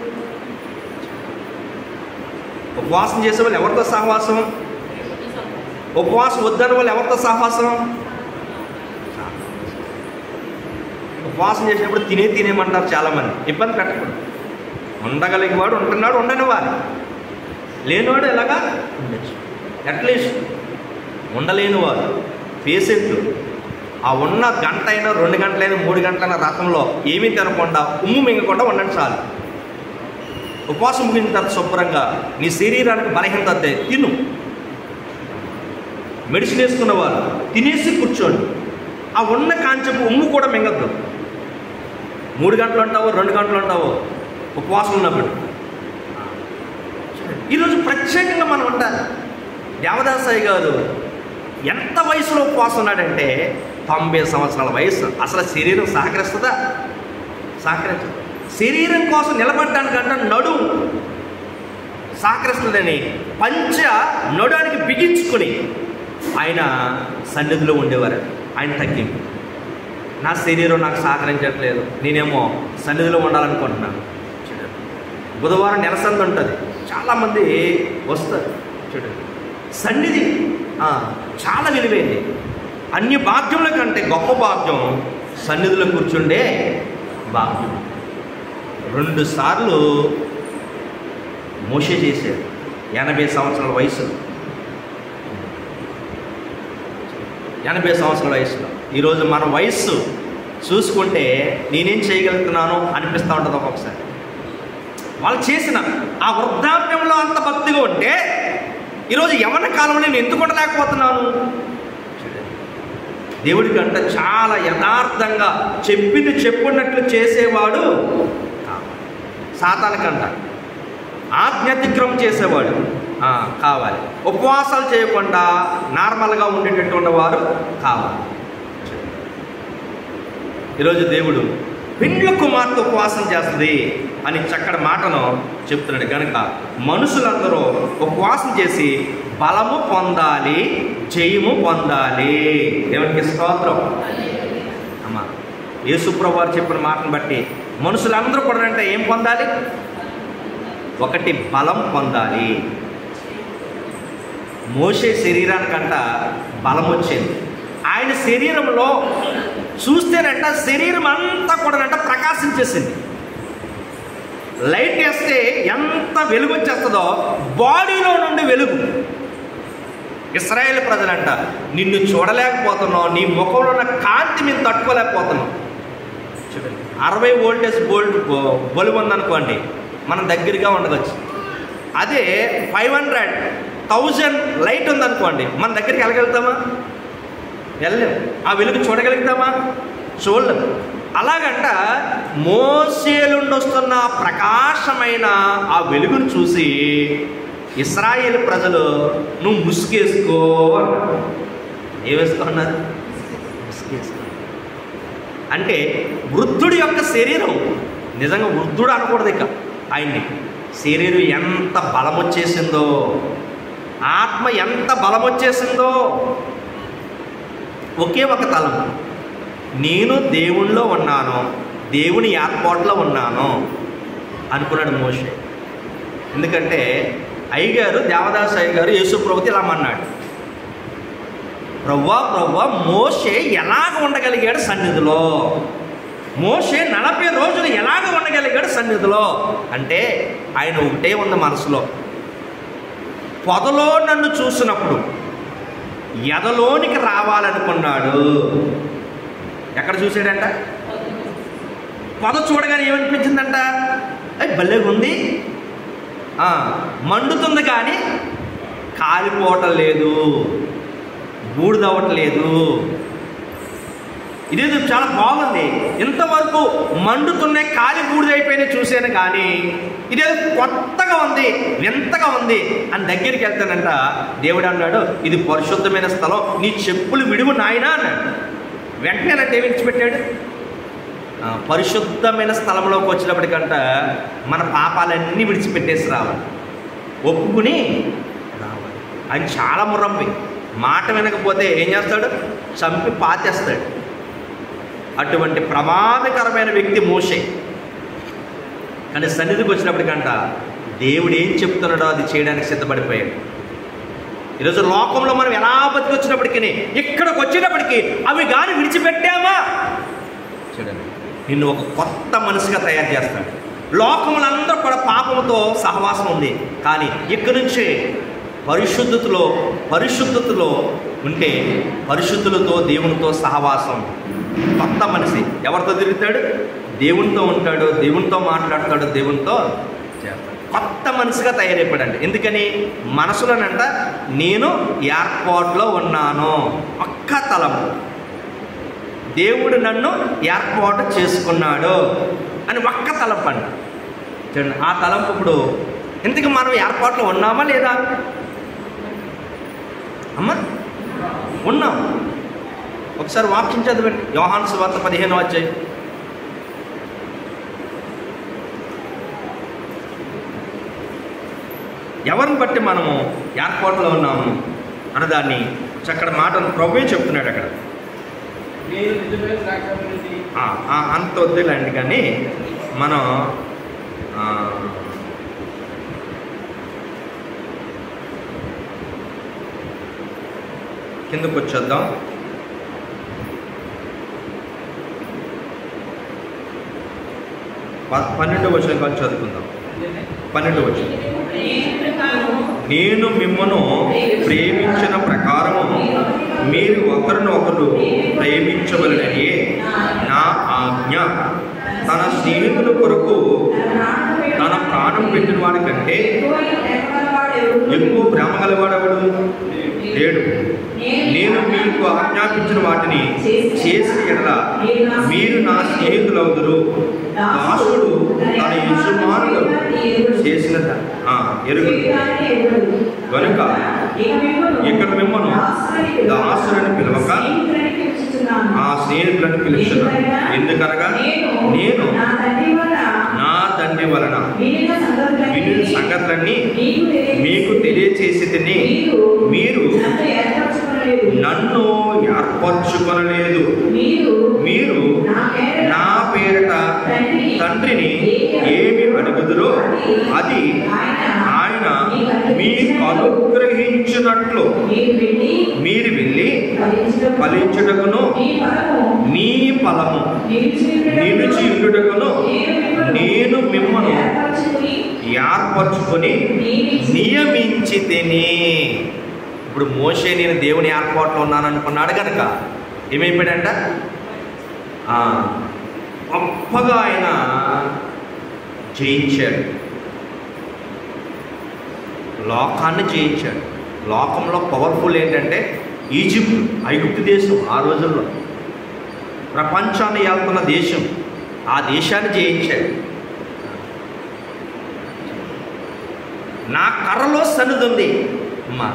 ఉపవాసం చేసే వాళ్ళు ఎవరితో సహవాసం ఉపవాసం వద్దని వాళ్ళు ఎవరితో సహవాసం ఉపవాసం చేసినప్పుడు తినే తినేమంటారు చాలామంది ఇబ్బంది పెట్టకూడదు ఉండగలిగేవాడు ఉంటున్నాడు ఉండని వారు లేనివాడు ఎలాగా ఉండొచ్చు అట్లీస్ట్ ఉండలేని వారు పేషెంట్లు ఆ ఉన్న గంట అయినా రెండు గంటలైనా మూడు గంటలైన రథంలో ఏమీ తినకుండా ఉమ్ము మింగకుండా ఉండండి చాలు ఉపవాసం ముగిన తర్వాత శుభ్రంగా నీ శరీరానికి బలహీనత వస్తే తిను మెడిసిన్ వేసుకున్న వారు తినేసి కూర్చోండి ఆ ఉన్న కాంచెపు ఉమ్ము కూడా మింగద్దు మూడు గంటలు ఉంటావో రెండు గంటలు ఉంటావో ఉపవాసం ఉన్నప్పుడు ఈరోజు ప్రత్యేకంగా మనం ఉంటారు దేవదాసాయి గారు ఎంత వయసులో ఉపవాసం ఉన్నాడంటే తొంభై సంవత్సరాల వయసు అసలు శరీరం సహకరిస్తుందా సహకరించదు శరీరం కోసం నిలబడటానికంట నడు సహకరిస్తుందని పంచ నడుడానికి బిగించుకుని ఆయన సన్నిధిలో ఉండేవారు ఆయన తగ్గింపు నా శరీరం నాకు సహకరించట్లేదు నేనేమో సన్నిధిలో ఉండాలనుకుంటున్నాను చూడండి బుధవారం నెలసంది ఉంటుంది చాలామంది వస్తారు చూడండి సన్నిధి ఆ, చాలా విలువైంది అన్ని భాగ్యముల కంటే గొప్ప భాగ్యం సన్నిధిలో కూర్చుండే భాగ్యం రెండు సార్లు మోషే చేశాడు ఎనభై సంవత్సరాల వయసులో ఎనభై సంవత్సరాల వయసులో ఈరోజు మన వయస్సు చూసుకుంటే నేనేం చేయగలుగుతున్నాను అనిపిస్తూ ఉంటుంది ఒక్కొక్కసారి వాళ్ళు చేసిన ఆ వృద్ధాప్యంలో అంత భక్తిగా ఉంటే ఈరోజు యవన కాలంలో నేను ఎందుకు ఉండలేకపోతున్నాను దేవుడికి అంట చాలా యథార్థంగా చెప్పింది చెప్పున్నట్లు చేసేవాడు కావాలి సాతానికంట ఆజ్ఞాతిక్రమం చేసేవాడు ఆ, కావాలి ఉపవాసాలు చేయకుండా నార్మల్గా ఉండేటట్టు ఉన్నవారు కావాలి ఈరోజు దేవుడు పెండ్ల కుమార్తె ఉపవాసం చేస్తుంది అని చక్కటి మాటను చెప్తున్నాడు కనుక మనుషులందరూ ఉపవాసం చేసి బలము పొందాలి జయము పొందాలి దేవునికి స్తోత్రం అమ్మా యేసుప్రభు వారు చెప్పిన మాటను బట్టి మనుషులందరూ కూడా అంటే ఏం పొందాలి ఒకటి బలం పొందాలి మోసే శరీరానికంట బలం వచ్చింది ఆయన శరీరంలో చూస్తేనంట శరీరం అంతా కూడానంట ప్రకాశించేసింది లైట్ వేస్తే ఎంత వెలుగు వచ్చేస్తుందో బాడీలో నుండి వెలుగు ఇస్రాయేల్ ప్రజలంట నిన్ను చూడలేకపోతున్నావు నీ ముఖంలో ఉన్న కాంతి మేము తట్టుకోలేకపోతున్నాం చూడండి అరవై వోల్టేజ్ బోల్ట్ బలుబు ఉందనుకోండి మనం దగ్గరగా ఉండవచ్చు అదే ఫైవ్ హండ్రెడ్ థౌజండ్ లైట్ ఉందనుకోండి మన దగ్గరికి వెళ్ళగలుగుతామా వెళ్ళలేం ఆ వెలుగు చూడగలుగుతామా చూడలేం అలాగంట మోసేలుండి వస్తున్న ప్రకాశమైన ఆ వెలుగును చూసి ఇస్రాయేల్ ప్రజలు నువ్వు ముసుగేసుకో అన్నారు ఏ వేసుకో అన్నారు ముసుగేసుకో అంటే వృద్ధుడి యొక్క శరీరం నిజంగా వృద్ధుడు అనకూడదు ఇక ఆయన్ని శరీరం ఎంత బలం వచ్చేసిందో ఆత్మ ఎంత బలం వచ్చేసిందో ఒకే ఒక తలం నేను దేవుణ్ణిలో ఉన్నాను దేవుని ఏర్పాటులో ఉన్నాను అనుకున్నాడు మోషే ఎందుకంటే అయ్యగారు దేవదాస్ అయ్యగారు యేసు ప్రభుతి ఇలా అన్నాడు ప్రవ్వా ప్రవ్వా మోషే ఎలాగ ఉండగలిగాడు సన్నిధిలో మోషే నలభై రోజులు ఎలాగ ఉండగలిగాడు సన్నిధిలో అంటే ఆయన ఒకటే ఉంది మనసులో పొదలో నన్ను చూసినప్పుడు ఎదలోనికి రావాలనుకున్నాడు ఎక్కడ చూసాడంట పొద చూడగానే ఏమనిపించిందంట అయ్యి భలేగా ఉంది ఆ, మండుతుంది కానీ కాలిపోవటం లేదు బూడిదవ్వట్లేదు ఇదేదో చాలా బాగుంది ఇంతవరకు మండుతున్నాయి కాలి బూడిదైపోయినాయి చూశాను కానీ ఇదేదో కొత్తగా ఉంది వింతగా ఉంది అని దగ్గరికి వెళ్తానంట దేవుడు అన్నాడు ఇది పరిశుద్ధమైన స్థలం నీ చెప్పులు విడువు నాయనా అన్నాడు వెంటనే అంటే ఏమి ఇచ్చిపెట్టాడు ఆ, పరిశుద్ధమైన స్థలంలోకి వచ్చినప్పటికంట మన పాపాలన్నీ విడిచిపెట్టేసి రావాలి ఒప్పుకుని రావాలి ఆయన చాలా మురంపి మాట వినకపోతే ఏం చేస్తాడు చంపి పాతేస్తాడు అటువంటి ప్రమాదకరమైన వ్యక్తి మోషే కానీ సన్నిధికి వచ్చినప్పటికంట దేవుడు ఏం చెప్తున్నాడో అది చేయడానికి సిద్ధపడిపోయాడు ఈరోజు లోకంలో మనం ఎలా బతికొచ్చినప్పటికీ ఇక్కడికి వచ్చినప్పటికీ అవి కానీ విడిచిపెట్టామా చూడండి నిన్ను ఒక కొత్త మనిషిగా తయారు చేస్తాడు లోకములందరూ కూడా పాపముతో సహవాసం ఉంది కానీ ఇక్కడి నుంచి పరిశుద్ధతలో పరిశుద్ధతలో ఉంటే పరిశుద్ధులతో దేవునితో సహవాసం కొత్త మనిషి ఎవరితో తిరుగుతాడు దేవునితో ఉంటాడు దేవునితో మాట్లాడతాడు దేవునితో చేస్తాడు కొత్త మనిషిగా తయారైపోయాడండి ఎందుకని మనసులోనంట నేను ఏర్పాటులో ఉన్నాను ఒక్క తలము దేవుడు నన్ను ఏర్పాటు చేసుకున్నాడు అని ఒక్క తలంపు అంట చూడండి ఆ తలంపు ఇప్పుడు ఇంతకు మనం ఏర్పాట్లో ఉన్నామా లేదా అమ్మా ఉన్నాం ఒకసారి వాక్యం చదవండి యోహాను సువార్త పదిహేను వచ్చాయి ఎవరిని బట్టి మనము ఏర్పాటులో ఉన్నాము అన్నదాన్ని చక్కటి మాటను ప్రభువే చెప్తున్నాడు అక్కడ మీరు నిజమైన ద్రాక్షావళి ఆ, ఆ, అంత వద్దులేండి కానీ మనం ఆ, కిందకు వచ్చేద్దాం ప- పన్నెండు వచ్చిన కాదు చదువుకుందాం పన్నెండు వచ్చిన నేను తాను నేను మిమ్మను ప్రేమించిన ప్రకారము మీరు ఒకరినొకరు ప్రేమించవలనని నా ఆజ్ఞ తన స్నేహితుల కొరకు తన ప్రాణం పెట్టిన వాడి కంటే ఎక్కువ ప్రేమ గలవాడెవడు లేడు నేను మీకు ఆజ్ఞాపించిన వాటిని చేసిన ఎడల మీరు నా స్నేహితులవుదురు దాసుడు తన యజమానులు చేసిన ద- ఆ, ఎరుగు కనుక ఇక్కడ మిమ్మల్ని దాసులని పిలవక ఆ స్నేహితులను పిలుస్తున్నాను ఎందుకనగా నేను నా తండ్రి వలన విని సంగతులన్నీ మీకు తెలియచేసి తిని మీరు నన్ను ఏర్పరచుకొనలేదు మీరు నా పేరట తండ్రిని ఏమి అడుగుదురో అది ఆయన మీకు అనుగ్రహించినట్లు మీరు వెళ్ళి ఫలించుటకును నీ ఫలము నిలిచి ఉండుటకును నేను మిమ్మను ఏర్పరచుకొని నియమించి తిని ఇప్పుడు మోషే నేను దేవుని ఏర్పాట్లో ఉన్నాను అనుకున్నాడు కనుక ఏమైపోయాడంట ఆ, గొప్పగా ఆయన జయించాడు లోకాన్ని జయించాడు లోకంలో పవర్ఫుల్ ఏంటంటే ఈజిప్ట్ ఐగుప్తు దేశం ఆ రోజుల్లో ప్రపంచాన్ని వెళ్తున్న దేశం ఆ దేశాన్ని జయించాడు నా కర్రలో సన్నిధి ఉంది అమ్మా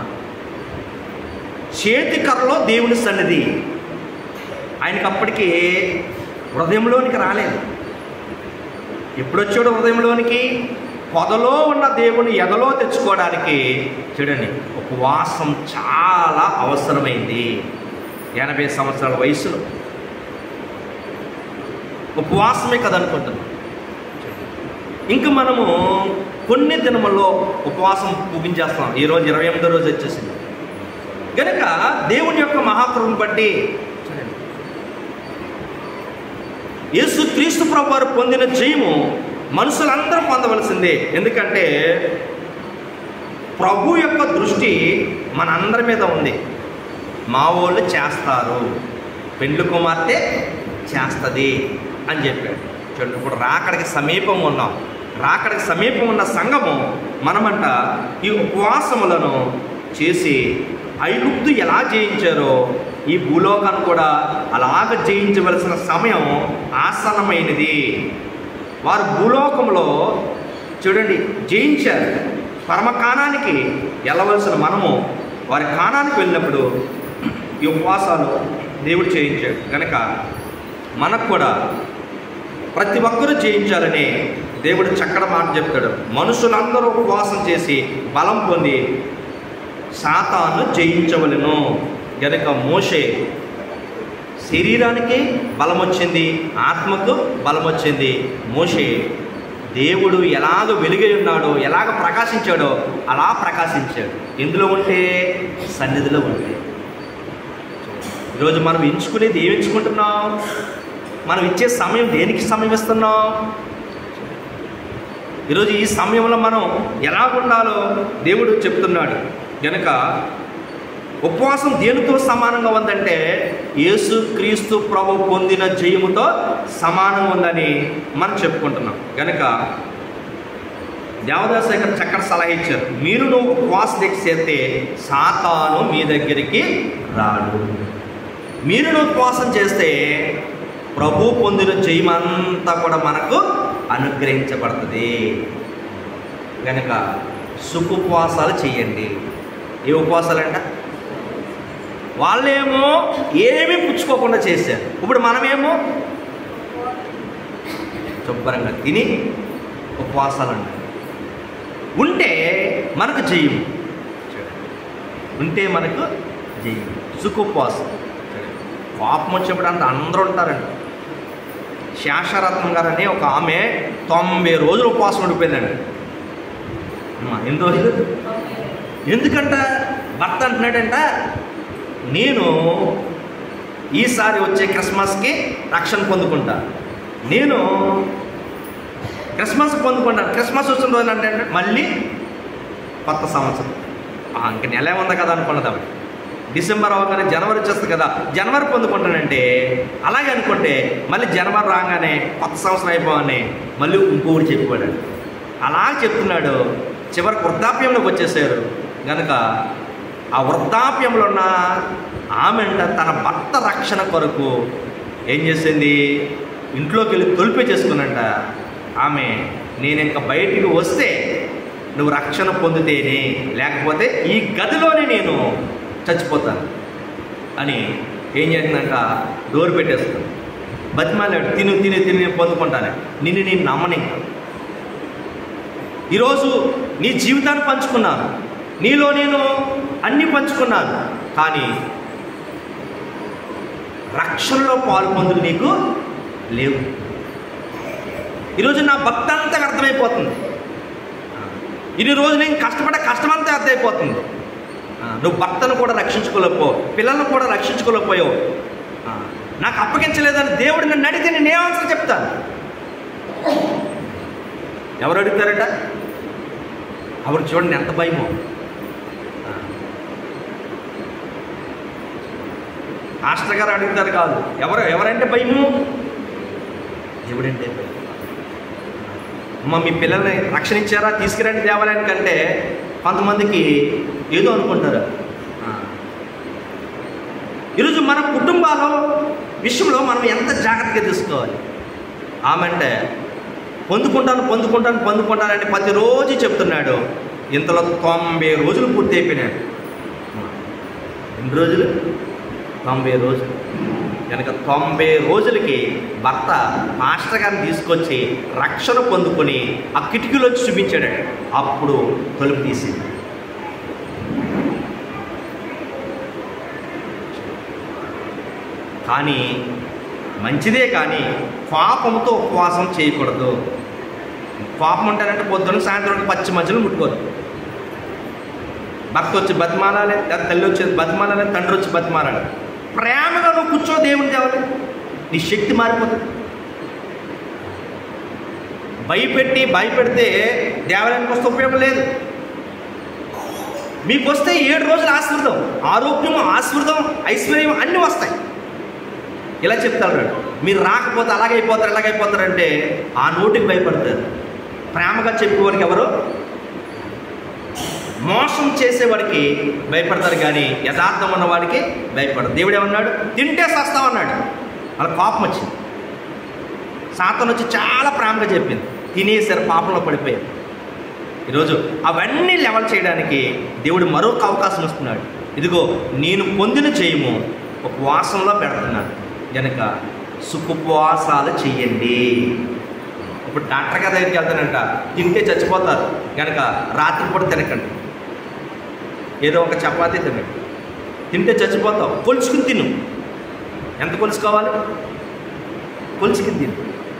చేతి కర్రలో దేవుని సన్నిధి ఆయనకి అప్పటికి హృదయంలోనికి రాలేదు ఎప్పుడు వచ్చాడు హృదయంలోనికి పొదలో ఉన్న దేవుని ఎదలో తెచ్చుకోవడానికి చూడండి ఉపవాసం చాలా అవసరమైంది ఎనభై సంవత్సరాల వయసులో ఉపవాసమే కదనుకుంటున్నాం ఇంకా మనము కొన్ని దినముల్లో ఉపవాసం ముగించేస్తాం ఈరోజు ఇరవై ఎనిమిదో రోజు వచ్చేసింది గనుక దేవుని యొక్క మహాకృపను బట్టి చూడండి యేసు క్రీస్తు ప్రభు వారు పొందిన జయము మనుషులందరూ పొందవలసిందే ఎందుకంటే ప్రభు యొక్క దృష్టి మనందరి మీద ఉంది మా వాళ్ళు చేస్తారు పెండ్లి కుమార్తె చేస్తుంది అని చెప్పాడు చూడండి ఇప్పుడు రాకడికి సమీపం ఉన్నాం రాకడికి సమీపం ఉన్న సంఘము మనమంట ఈ ఉపవాసములను చేసి ఐగుప్తు ఎలా జయించారో ఈ భూలోకాన్ని కూడా అలాగ జయించవలసిన సమయం ఆసన్నమైనది వారు భూలోకంలో చూడండి జయించారు పరమకాణానికి వెళ్ళవలసిన మనము వారి కాణానికి వెళ్ళినప్పుడు ఈ ఉపవాసాలు దేవుడు చేయించాడు కనుక మనకు కూడా ప్రతి ఒక్కరూ జయించాలని దేవుడు చక్కటి మాట చెప్తాడు మనుషులందరూ ఉపవాసం చేసి బలం పొంది సాతాను జయించవలను గనుక మోషే శరీరానికి బలం వచ్చింది ఆత్మకు బలం వచ్చింది మోషే దేవుడు ఎలాగ వెలుగై ఉన్నాడో ఎలాగ ప్రకాశించాడో అలా ప్రకాశించాడు ఎందులో ఉంటే సన్నిధిలో ఉంటే ఈరోజు మనం ఎంచుకునేది ఏమి ఎంచుకుంటున్నాం మనం ఇచ్చే సమయం దేనికి సమయం ఇస్తున్నాం ఈరోజు ఈ సమయంలో మనం ఎలా ఉండాలో దేవుడు చెప్తున్నాడు గనుక ఉపవాసం దేనితో సమానంగా ఉందంటే యేసు క్రీస్తు ప్రభు పొందిన జయముతో సమానంగా ఉందని మనం చెప్పుకుంటున్నాం గనుక దేవదాస్ ఇక్కడ చక్కటి సలహా ఇచ్చారు మీరు నువ్వు ఉపవాస దీక్ష చేస్తే సాతాను మీ దగ్గరికి రాడు మీరు నువ్వు ఉపవాసం చేస్తే ప్రభు పొందిన జయమంతా కూడా మనకు అనుగ్రహించబడుతుంది కనుక సుఖోపవాసాలు చేయండి ఏ ఉపవాసాలు అంట వాళ్ళేమో ఏమీ పుచ్చుకోకుండా చేశారు ఇప్పుడు మనమేమో శుభ్రంగా తిని ఉపవాసాలు అంటారు ఉంటే మనకు జయం ఉంటే మనకు జయం సుఖోపవాసం కోపం వచ్చినప్పుడు అంత అందరూ ఉంటారండి శేషరత్నం గారు అనే ఒక ఆమె తొంభై రోజులు ఉపవాసం ఉండిపోయిందండి అమ్మా, ఎన్ని రోజులు ఎందుకంట భర్త అంటున్నాడంట నేను ఈసారి వచ్చే క్రిస్మస్కి రక్షణ పొందుకుంటా నేను క్రిస్మస్ పొందుకుంటాను క్రిస్మస్ వచ్చిన రోజు అంటే మళ్ళీ కొత్త సంవత్సరం ఆ, ఇంక నెల ఉంది కదా అనుకున్నది ఆవిడ డిసెంబర్ అవగానే జనవరి వచ్చేస్తుంది కదా జనవరి పొందుకుంటానంటే అలాగే అనుకుంటే మళ్ళీ జనవరి రాగానే కొత్త సంవత్సరం అయిపోవని మళ్ళీ ఇంకొకటి చెప్పాడు అలా చెప్తున్నాడు చివరికి వృద్ధాప్యంలోకి వచ్చేసారు కనుక ఆ వృద్ధాప్యంలో ఉన్న ఆమె అంట తన భర్త రక్షణ కొరకు ఏం చేసింది ఇంట్లోకి వెళ్ళి తొలిపి చేసుకున్నంట ఆమె నేను ఇంకా బయటికి వస్తే నువ్వు రక్షణ పొందితేనే లేకపోతే ఈ గదిలోనే నేను చచ్చిపోతాను అని ఏం చేసిందంట డోర్ పెట్టేస్తాను బతిమాలాడు తిను తిని తిని నేను పొందుకుంటాను నిన్ను నేను నమ్మని ఈరోజు నీ జీవితాన్ని పంచుకున్నాను నీలో నేను అన్ని పంచుకున్నాను కానీ రక్షణలో పాలు పొందులు నీకు లేవు ఈరోజు నా భక్తి అంతా అర్థమైపోతుంది ఇన్ని రోజు నేను కష్టపడే కష్టమంతా అర్థమైపోతుంది ఆ, నువ్వు భర్తను కూడా రక్షించుకోలేకపోయావు పిల్లలను కూడా రక్షించుకోలేకపోయావు ఆ, నాకు అప్పగించలేదని దేవుడు నన్ను అడిగితే నేను ఏ ఆన్సర్ చెప్తాను ఎవరు అడుగుతారట ఆవిడ చూడండి ఎంత భయమో ఆ. మాస్టర్ గారు అడుగుతారు కాదు ఎవరు ఎవరంటే భయము దేవుడంటే భయం అమ్మ మీ పిల్లల్ని రక్షణ ఇచ్చారా తీసుకురండి దేవాలయానికి అంటే కొంతమందికి ఏదో అనుకుంటారు ఆ. ఈరోజు మన కుటుంబాల విషయంలో మనం ఎంత జాగ్రత్తగా తీసుకోవాలి ఆమె అంటే పొందుకుంటాను పొందుకుంటాను పొందుకుంటానని ప్రతిరోజు చెప్తున్నాడు ఇంతలో తొంభై రోజులు పూర్తి అయిపోయినాడు ఎన్ని రోజులు తొంభై రోజులు కనుక తొంభై రోజులకి భర్త మాస్టర్ గారిని తీసుకొచ్చి రక్షణ పొందుకొని ఆ కిటికీలో వచ్చి చూపించాడు అప్పుడు తలుపు తీసింది కానీ మంచిదే కానీ పాపంతో ఉపవాసం చేయకూడదు పాపం ఉంటారంటే పొద్దున సాయంత్రం పచ్చి మధ్యలో ముట్టుకోదు భర్త వచ్చి బతిమాలాలి లేదా తల్లి వచ్చి బతిమాలాలి తండ్రి వచ్చి బతిమాలాలి ప్రేమగా నువ్వు కూర్చో దేవుని దేవాలి నీ శక్తి మారిపోతుంది భయపెట్టి భయపెడితే దేవాలయానికి వస్తే ఉపయోగం లేదు మీకు వస్తే ఏడు రోజులు ఆశీర్వదం ఆరోగ్యం ఆశీర్వదం ఐశ్వర్యం అన్నీ వస్తాయి ఇలా చెప్తాడు వాడు. మీరు రాకపోతే అలాగైపోతారు ఎలాగైపోతారంటే ఆ నోటికి భయపడతారు ప్రేమగా చెప్పేవారికి ఎవరు మోసం చేసేవాడికి భయపడతారు కానీ యథార్థం ఉన్నవాడికి భయపడరు దేవుడు ఏమన్నాడు తింటే సస్తామన్నాడు వాళ్ళ కోపం వచ్చింది సాతను వచ్చి చాలా ప్రేమగా చెప్పింది తినేసారు పాపంలో పడిపోయారు ఈరోజు అవన్నీ లెవెల్ చేయడానికి దేవుడు మరొక అవకాశం ఇస్తున్నాడు ఇదిగో నేను పొందిన చేయము ఉపవాసంలో పెడుతున్నాను గనక సుఖోపవాసాలు చెయ్యండి ఇప్పుడు డాక్టర్ గారి దగ్గరికి వెళ్తానంట తింటే చచ్చిపోతారు గనక రాత్రిపూట తినకండి ఏదో ఒక చపాతీ తినండి తింటే చచ్చిపోతావు కొలుచుకుని తిను ఎంత కొలుసుకోవాలి కొలుచుకుని తిను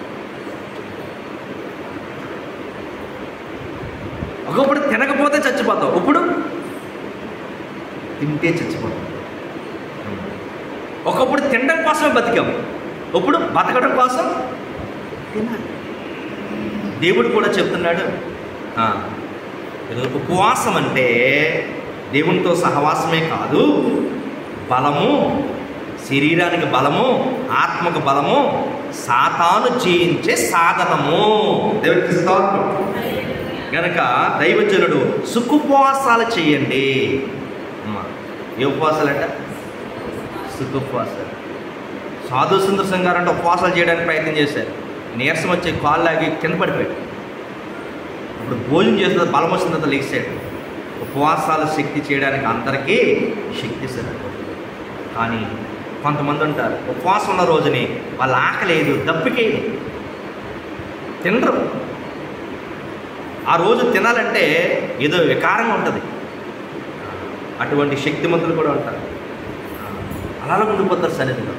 ఒకప్పుడు తినకపోతే చచ్చిపోతావు ఇప్పుడు తింటే చచ్చిపోతావు ఒకప్పుడు తినడం కోసమే బతికాము ఇప్పుడు బతకడం కోసం తినాలి దేవుడు కూడా చెప్తున్నాడు ఆ, ఇది ఉపవాసం అంటే దేవునితో సహవాసమే కాదు బలము శరీరానికి బలము ఆత్మకు బలము సాతాను జయించే సాధనము దేవుడికి స్తోత్రం గనక దైవజనుడు సుఖుపవాసాలు చేయండి అమ్మా ఏ ఉపవాసాలంట సుఖోపవాసాలు సాధు సుందర సింగ్ గారు అంటే ఉపవాసాలు చేయడానికి ప్రయత్నం చేశారు నీరసం వచ్చి కాళ్ళు లాగి కింద పడిపోయాడు ఇప్పుడు భోజనం చేసిన బలం వచ్చిన తర్వాత లేచాడు ఉపవాసాలు శక్తి చేయడానికి అందరికీ శక్తి సరిపోదు కానీ కొంతమంది ఉంటారు ఉపవాసం ఉన్న రోజుని వాళ్ళ ఆకలేదు దప్పికేయదు తినరు ఆ రోజు తినాలంటే ఏదో వికారంగా ఉంటుంది అటువంటి శక్తిమంతులు కూడా ఉంటారు అలా ఉండిపోతారు సన్నిధిలో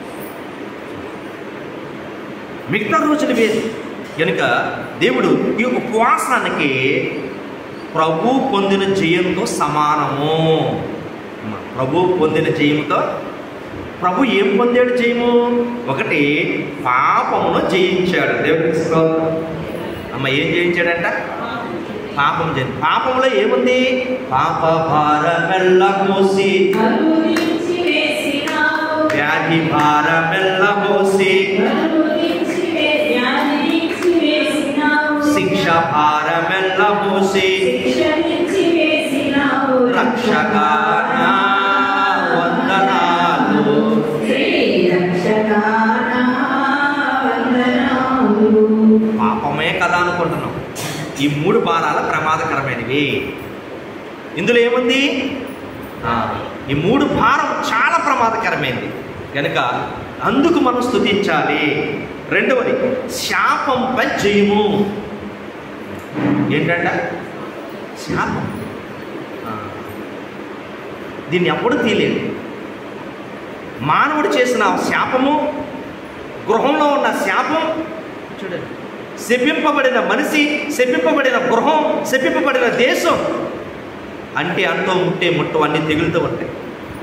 మిగతా రోజులు వేరు కనుక దేవుడు ఈ ఉపవాసానికి ప్రభు పొందిన జయంతో సమానము అమ్మ, ప్రభు పొందిన జయముతో ప్రభు ఏం పొందాడు జయము ఒకటి పాపమును జయించాడు దేవుడికి స్తోత్రం. అమ్మ ఏం జయించాడంట పాపం జయం పాపంలో ఏముంది పాప భారమెల్ల మోసి కరుణించి వేసినావు. వ్యాధి భారమెల్ల మోసి కరుణించి వే- ధ్యానించి వేసినావు. శిక్ష భారమెల్ల మోసి శిక్షనించి వేసినావు. రక్షగా నా వందనాలు శ్రీ రక్షకా నా వందనాలు. పాపమే కదా అనుకుంటున్నాం ఈ మూడు భారాల ప్రమాదకరమైనవి ఇందులో ఏముంది ఆ, ఈ మూడు భారం చాలా ప్రమాదకరమైనది కనుక అందుకు మనం స్తుతించాలి రెండవది శాపంపై జయము ఏంటంట శాపం ఆ, దీన్ని ఎప్పుడు తీయలేదు మానవుడు చేసిన శాపము గృహంలో ఉన్న శాపం చూడండి శపింపబడిన మనిషి శపింపబడిన గృహం శపింపబడిన దేశం అంటే అంతో ముట్టే ముట్టు అన్ని తెగులుతూ ఉంటాయి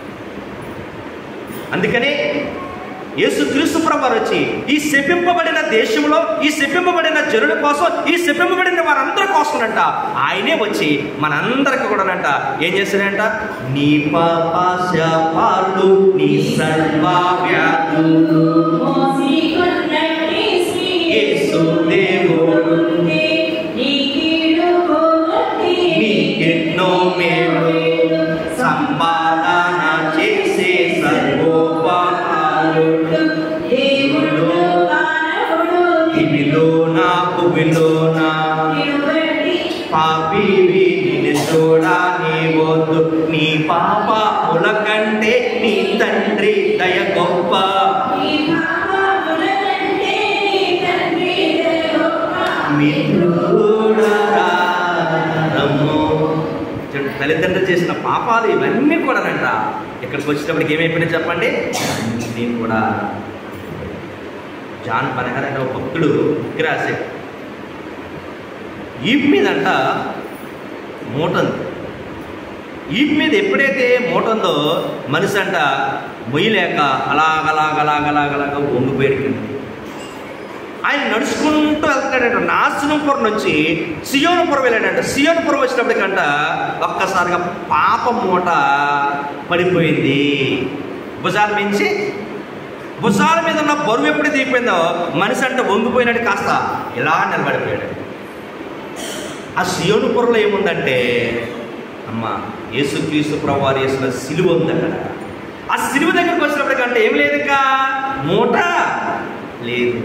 అందుకనే యేసు క్రీస్తు ప్రభు వచ్చి ఈ శపింపబడిన దేశంలో ఈ శపింపబడిన జనుల కోసం ఈ శపింపబడిన వారందరి కోసం అంట ఆయనే వచ్చి మనందరికి కూడానంట ఏం చేశాడంట నీ పాప శాపాలు నీ సర్వ వ్యాధులు మోసికొన్నట్టి శ్రీ యేసు దేవుడు నీ కీడు పోగొట్టి నీకెన్నో మేలు సంపాదన చేసే సర్వోపకారుడు దేవుడు మానవుడు ఇవిలోన పువిలోన నిలబడి పాపివి నిన్ను చూడా నీ వద్దు నీ పాప కంటే నీ తండ్రి దయ గొప్ప నీ పాపముల కంటే నీ తండ్రి దయ గొప్ప. మిత్రుడరా రమ్ము. చూడండి, తల్లిదండ్రులు చేసిన పాపాలు ఇవన్నీ కూడానంట ఇక్కడికి వచ్చేటప్పటికి ఏమైపోయినా చెప్పండి అన్నీ కూడా జాన్ పనహర్ అనే ఒక భక్తుడు బుక్ రాశాడు ఈప్ మీదంట మూట ఉంది ఈప్ మీద ఎప్పుడైతే మూట ఉందో మనిషి అంట మొయ్యలేక అలాగలాగలాగలాగలాగా వంగిపోయాడు ఆయన నడుచుకుంటూ వెళ్తాడంట నాశనంపురం నుంచి సియోనపురం వెళ్ళాడంట సియోనపురం వచ్చినప్పటికంట ఒక్కసారిగా పాప మూట పడిపోయింది భుజాల మించి భుజాల మీద ఉన్న బరువు ఎప్పుడు దిగిపోయిందో మనిషి అంటే వంగిపోయినట్టు కాస్త ఇలా నిలబడిపోయాడు ఆ సియోనుపురంలో ఏముందంటే అమ్మ యేసుక్రీస్తు ప్రభు వారు వేసిన సిలువ ఉంది అక్కడ ఆ సిలువ దగ్గరికి వచ్చినప్పటికంటే ఏం లేదు ఇంకా మూట లేదు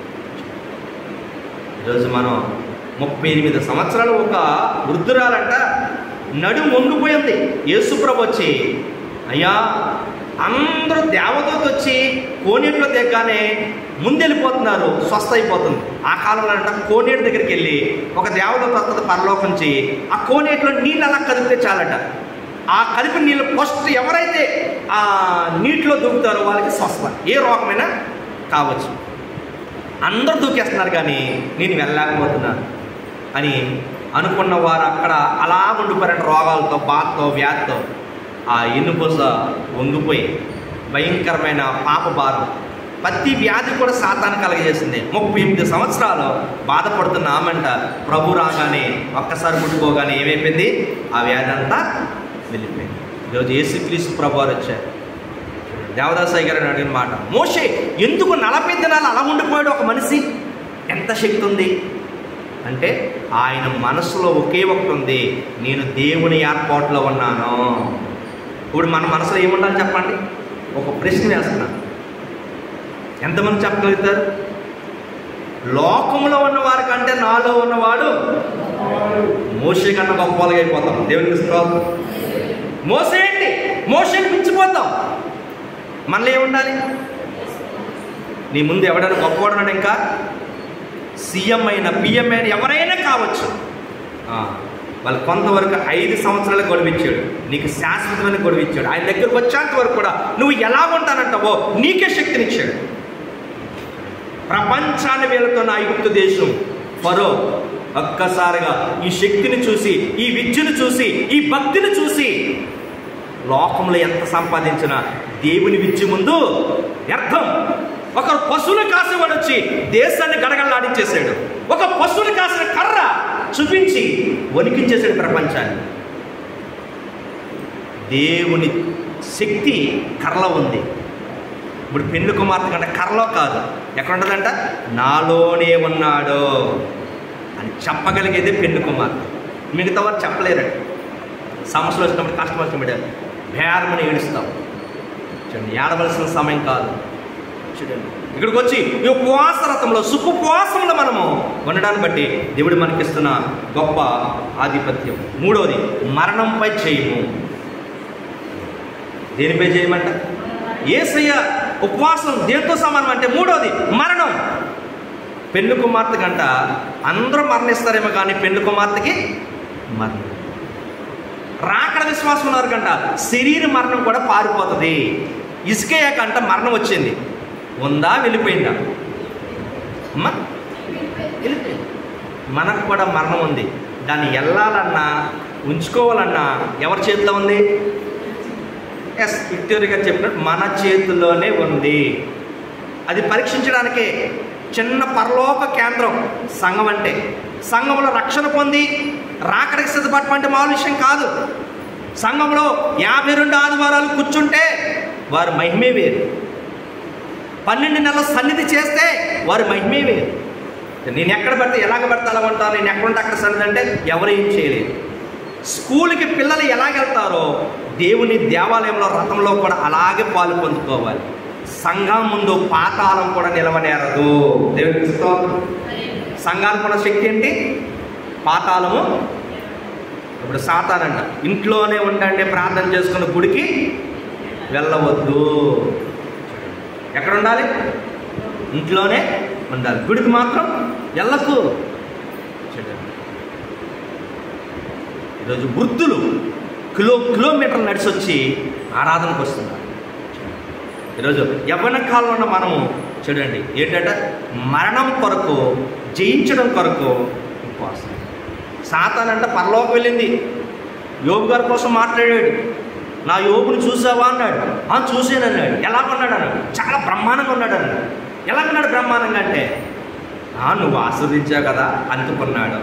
ఈరోజు మనం ముప్పై ఎనిమిది సంవత్సరాలు ఒక వృద్ధురాలంట నడుము వంగిపోయింది యేసుప్రభు వచ్చి అయ్యా అందరూ దేవదూత వచ్చి కోనేటిలో దిగ్గానే ముందెళ్ళిపోతున్నారు స్వస్థ అయిపోతుంది ఆ కాలంలో అంట కోనేటి దగ్గరికి వెళ్ళి ఒక దేవదూత వస్తుంది పరలోకం నుంచి ఆ కోనేటిలో నీళ్ళు అలా కదిపితే చాలట ఆ కలిపిన నీళ్ళు ఫస్ట్ ఎవరైతే ఆ నీటిలో దూకుతారో వాళ్ళకి స్వస్థ ఏ రోగమైనా కావచ్చు అందరూ దూకేస్తున్నారు కానీ నేను వెళ్ళలేకపోతున్నాను అని అనుకున్న వారు అక్కడ అలా ఉండిపోయారంట రోగాలతో బాధతో వ్యాధితో ఆ ఎన్నుపూస వంగిపోయి భయంకరమైన పాప భారం ప్రతి వ్యాధి కూడా సాతాను కలగజేసింది ముప్పై ఎనిమిది సంవత్సరాలు బాధపడుతున్న ఆమెంట ప్రభు రాగానే ఒక్కసారి ముట్టుకోగానే ఏమైపోయింది ఆ వ్యాధి అంతా వెళ్ళిపోయింది ఈరోజు యేసుక్రీస్తు ప్రభు వారు వచ్చారు దేవదాసాయి గారు అడిగిన మాట మోషే ఎందుకు నలభై దినాలు అలా ఉండిపోయాడు ఒక మనిషి ఎంత శక్తి ఉంది అంటే ఆయన మనసులో ఒకే ఒకటి ఉంది నేను దేవుని ఏర్పాటులో ఉన్నాను ఇప్పుడు మన మనసులో ఏముండాలి చెప్పండి ఒక ప్రశ్న వేస్తున్నాను ఎంతమంది చెప్పగలుగుతారు లోకంలో ఉన్న వారి కంటే నాలో ఉన్నవాడు మోసే కన్నా గొప్పలుగా అయిపోతాం దేవునికి స్తోత్రం మోసే ఏంటి మోసేని మించిపోతాం మనలో ఏముండాలి నీ ముందు ఎవడైనా గొప్పవాడున్నాడు ఇంకా సీఎం అయిన పిఎం అయిన ఎవరైనా కావచ్చు ఆ, వాళ్ళు కొంతవరకు ఐదు సంవత్సరాలు గొడవిచ్చాడు నీకు శాశ్వతమైన గొడవిచ్చాడు ఆయన దగ్గరకు వచ్చేంత వరకు కూడా నువ్వు ఎలా ఉంటానంటావో నీకే శక్తినిచ్చాడు ప్రపంచాన్ని వీళ్ళతో నా ఐగుప్తు దేశం ఫరో ఒక్కసారిగా ఈ శక్తిని చూసి ఈ విద్యను చూసి ఈ భక్తిని చూసి లోకంలో ఎంత సంపాదించినా దేవుని విద్య ముందు వ్యర్థం ఒక పశువులు కాసేవాడు వచ్చి దేశాన్ని గడగడలాడించేశాడు ఒక పశువులు కాసిన కర్ర చూపించి వణికించేశాడు ప్రపంచాన్ని దేవుని శక్తి కర్రలో ఉంది ఇప్పుడు పెళ్లి కుమార్తె కంటే కర్రలో కాదు ఎక్కడ ఉంటుందంట నాలోనే ఉన్నాడు అని చెప్పగలిగేదే పెళ్లి కుమార్తె మిగతా వారు చెప్పలేరండి సమస్యలు వచ్చినప్పుడు కష్టం వచ్చినప్పుడు భేరమని ఏడుస్తాం చూడండి ఏడవలసిన సమయం కాదు చూడండి ఇక్కడికి వచ్చి ఈ ఉపవాస రథంలో సుఖుపవాసంలో మనము ఉండడాన్ని బట్టి దేవుడు మనకిస్తున్న గొప్ప ఆధిపత్యం మూడవది మరణంపై చేయము దేనిపై చేయమంట ఏసయ్య ఉపవాసం దేంతో సమానం అంటే మూడవది మరణం పెళ్లి కుమార్తె కంట అందరూ మరణిస్తారేమో కానీ పెళ్లి కుమార్తెకి మరణం రాకడ విశ్వాసం ఉన్నారు కంట శరీర మరణం కూడా పారిపోతుంది ఇసుకయ్య కంట మరణం వచ్చింది ఉందా వెళ్ళిపోయిందా అమ్మా వెళ్ళిపోయింది మనకు కూడా మరణం ఉంది దాన్ని వెళ్ళాలన్నా ఉంచుకోవాలన్నా ఎవరి చేతిలో ఉంది ఎస్ విక్టోరియా గారు చెప్పినట్టు మన చేతిలోనే ఉంది అది పరీక్షించడానికే చిన్న పరలోక కేంద్రం సంఘం అంటే సంఘంలో రక్షణ పొంది రాకడికి సిద్ధపడటం అంటే మామూలు విషయం కాదు సంఘంలో యాభై రెండు ఆదివారాలు కూర్చుంటే వారు మహిమే వేరు పన్నెండు నెలల సన్నిధి చేస్తే వారు మహిమే వేరు నేను ఎక్కడ పడితే ఎలాగ పడితే అలా ఉంటాను నేను ఎక్కడ ఉంటే అక్కడ సన్నిధి అంటే ఎవరు ఏం చేయలేరు స్కూల్కి పిల్లలు ఎలాగెళ్తారో దేవుని దేవాలయంలో రథంలో కూడా అలాగే పాలు పొందుకోవాలి సంఘం ముందు పాతాళం కూడా నిలవనేరదు దేవునికి స్తోత్రం సంఘానికి ఉన్న శక్తి ఏంటి పాతాళము ఇప్పుడు సాతానంట ఇంట్లోనే ఉండండి ప్రార్థన చేసుకున్న గుడికి వెళ్ళవద్దు ఎక్కడ ఉండాలి ఇంట్లోనే ఉండాలి గుడికి మాత్రం వెళ్ళకు చూడండి ఈరోజు వృద్ధులు కిలో కిలోమీటర్లు నడిచి వచ్చి ఆరాధనకు వస్తున్నారు ఈరోజు యవ్వన కాలంలో ఉన్న మనము చూడండి ఏంటంటే మరణం కొరకు జయించడం కొరకు ఉపవాసం సాతానంట పరలోకి వెళ్ళింది యోగు గారి కోసం మాట్లాడాడు నా యోగుని చూసావా అన్నాడు ఆ చూసాను అన్నాడు ఎలా ఉన్నాడు అన్నాడు చాలా బ్రహ్మాండంగా ఉన్నాడు అన్నాడు ఎలా ఉన్నాడు బ్రహ్మాండంగా అంటే "ఆ, నువ్వు ఆస్వాదించావు కదా అందుకున్నాడు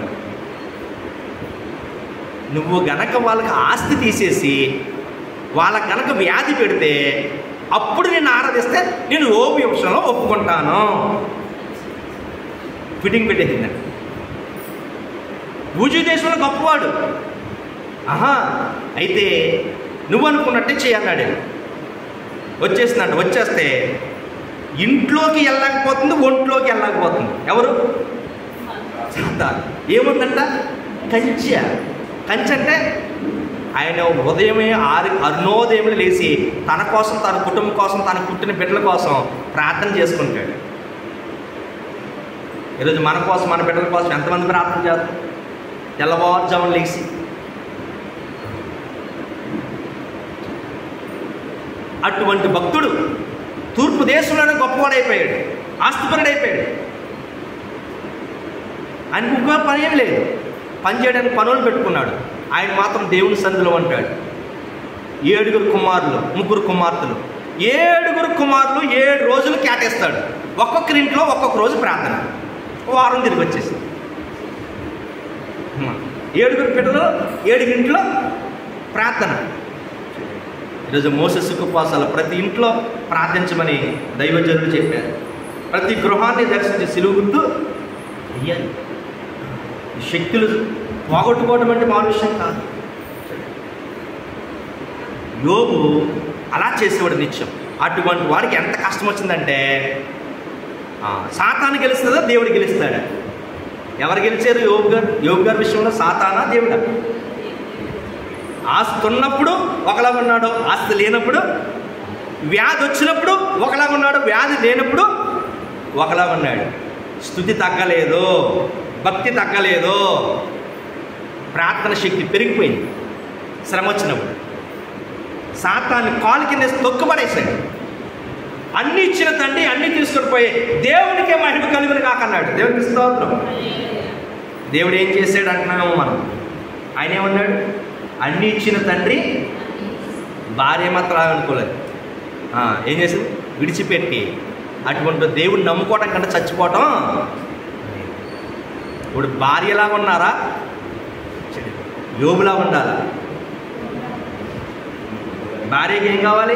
నువ్వు గనక వాళ్ళకి ఆస్తి తీసేసి వాళ్ళకి గనక వ్యాధి పెడితే అప్పుడు నేను ఆరాధిస్తే నేను ఓపు విషయంలో ఒప్పుకుంటాను ఫిట్టింగ్ పెట్టేసిందండి భూజీ దేశంలో గొప్పవాడు ఆహా అయితే నువ్వు అనుకున్నట్టే చేయన్నాడు వచ్చేసిందంట వచ్చేస్తే ఇంట్లోకి వెళ్ళకపోతుంది ఒంట్లోకి వెళ్ళకపోతుంది ఎవరు సాతాను ఏముందంట కంచె కంచె అంటే ఆయన ఉదయమే ఆరు అరుణోదయములు లేచి తన కోసం తన కుటుంబం కోసం తన పుట్టిన బిడ్డల కోసం ప్రార్థన చేసుకుంటాడు ఈరోజు మన కోసం మన బిడ్డల కోసం ఎంతమంది ప్రార్థన చేస్తారు తెల్లవారుజామున లేచి అటువంటి భక్తుడు తూర్పు దేశంలోనే గొప్పవాడైపోయాడు ఆస్తిపరుడైపోయాడు ఆయనకు ఇంకో పని ఏం లేదు పని చేయడానికి పనులు పెట్టుకున్నాడు ఆయన మాత్రం దేవుని సందులో ఉంటాడు ఏడుగురు కుమారులు ముగ్గురు కుమార్తెలు ఏడుగురు కుమారులు ఏడు రోజులు కేటేస్తాడు ఒక్కొక్కరి ఇంట్లో ఒక్కొక్క రోజు ప్రార్థన వారం తిరిగి వచ్చేసి ఏడుగురు బిడ్డలు ఏడుగురింట్లో ప్రార్థన ఈరోజు మోసస్సుకు ఉపవాసాలు ప్రతి ఇంట్లో ప్రార్థించమని దైవజనులు చెప్పారు ప్రతి గృహాన్ని దర్శించి సిలువు గుర్తు వెయ్యాలి ఈ శక్తులు పోగొట్టుకోవడం అంటే మామూలు విషయం కాదు యోగు అలా చేసేవాడు నిత్యం అటువంటి వాడికి ఎంత కష్టం వచ్చిందంటే ఆ, సాతాను గెలుస్తుందా దేవుడు గెలుస్తాడా ఎవరు గెలిచారు యోగు గారు యోగు గారి విషయంలో సాతానా దేవుడా ఆస్తి ఉన్నప్పుడు ఒకలా ఉన్నాడు ఆస్తి లేనప్పుడు వ్యాధి వచ్చినప్పుడు ఒకలా ఉన్నాడు వ్యాధి లేనప్పుడు ఒకలా ఉన్నాడు స్థుతి తగ్గలేదు భక్తి తగ్గలేదు ప్రార్థన శక్తి పెరిగిపోయింది శ్రమ వచ్చినప్పుడు సాతాన్ని కాలు కింద వేసి తొక్కుపడేశాడు అన్ని ఇచ్చిన తండ్రి అన్ని తీసుకొని పోయి దేవునికే మహిమ కలుగును కాకన్నాడు దేవునికి స్తోత్రం దేవుడు ఏం చేశాడు అంటున్నాము మనం ఆయన ఏమన్నాడు అన్ని ఇచ్చిన తండ్రి భార్య మాత్రం అనుకోలేదు ఆ, ఏం చేసింది విడిచిపెట్టి అటువంటి దేవుడిని నమ్ముకోవటం కంటే చచ్చిపోవటం ఇప్పుడు భార్యలాగా ఉన్నారా యోగులా ఉండాలా భార్యకి ఏం కావాలి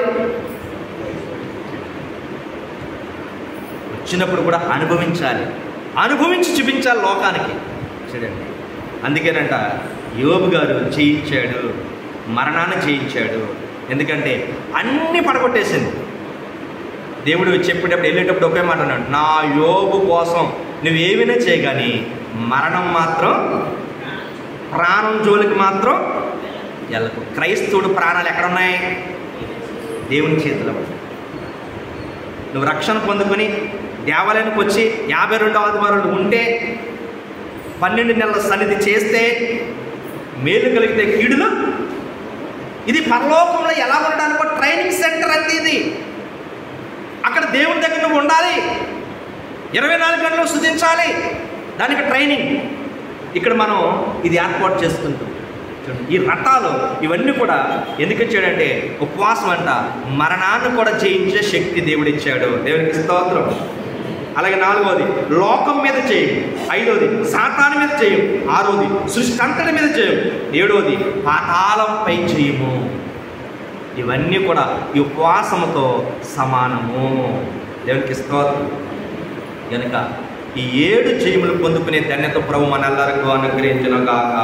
వచ్చినప్పుడు కూడా అనుభవించాలి అనుభవించి చూపించాలి లోకానికి చూడండి అందుకేనంట యోబు గారు జయించాడు మరణాన్ని జయించాడు ఎందుకంటే అన్నీ పడగొట్టేసింది దేవుడు చెప్పేటప్పుడు వెళ్ళేటప్పుడు ఒకే మాట అన్నాడు నా యోబు కోసం నువ్వేమైనా చేయగాని మరణం మాత్రం ప్రాణం జోలికి మాత్రం వెళ్ళకు క్రైస్తవుడు ప్రాణాలు ఎక్కడున్నాయి దేవుని చేతిలో ఉన్నాయి. నువ్వు రక్షణ పొందుకొని దేవాలయానికి వచ్చి యాభై రెండు ఆదివారాలు ఉంటే పన్నెండు నెలల సన్నిధి చేస్తే మేలు కలిగితే కీడులు ఇది పరలోకంలో ఎలా ఉండడానికి ఒక ట్రైనింగ్ సెంటర్ అంతే ఇది అక్కడ దేవుని దగ్గర నువ్వు ఉండాలి ఇరవై నాలుగు గంటలు శుద్ధించాలి దానికి ట్రైనింగ్ ఇక్కడ మనం ఇది ఏర్పాటు చేసుకుంటాం చూడండి, ఈ రథాలు ఇవన్నీ కూడా ఎందుకు ఇచ్చాడంటే ఉపవాసం అంట మరణాన్ని కూడా జయించే శక్తి దేవుడు ఇచ్చాడు దేవునికి స్తోత్రం అలాగే నాలుగవది లోకం మీద చేయం ఐదవది సాతాను మీద చేయం ఆరోది సృష్టి అంతటి మీద చేయం ఏడవది పాతాళంపై చేయము ఇవన్నీ కూడా ఈ ఉపవాసముతో సమానము దేవునికి స్తోత్రం కనుక ఈ ఏడు జయములు పొందుకునే ధన్యత ప్రభు మనెల్లరికూ అనుగ్రహించిన కాక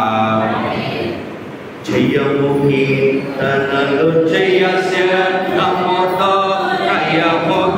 జయము కీర్తనలు జయ శబ్దముతో జయము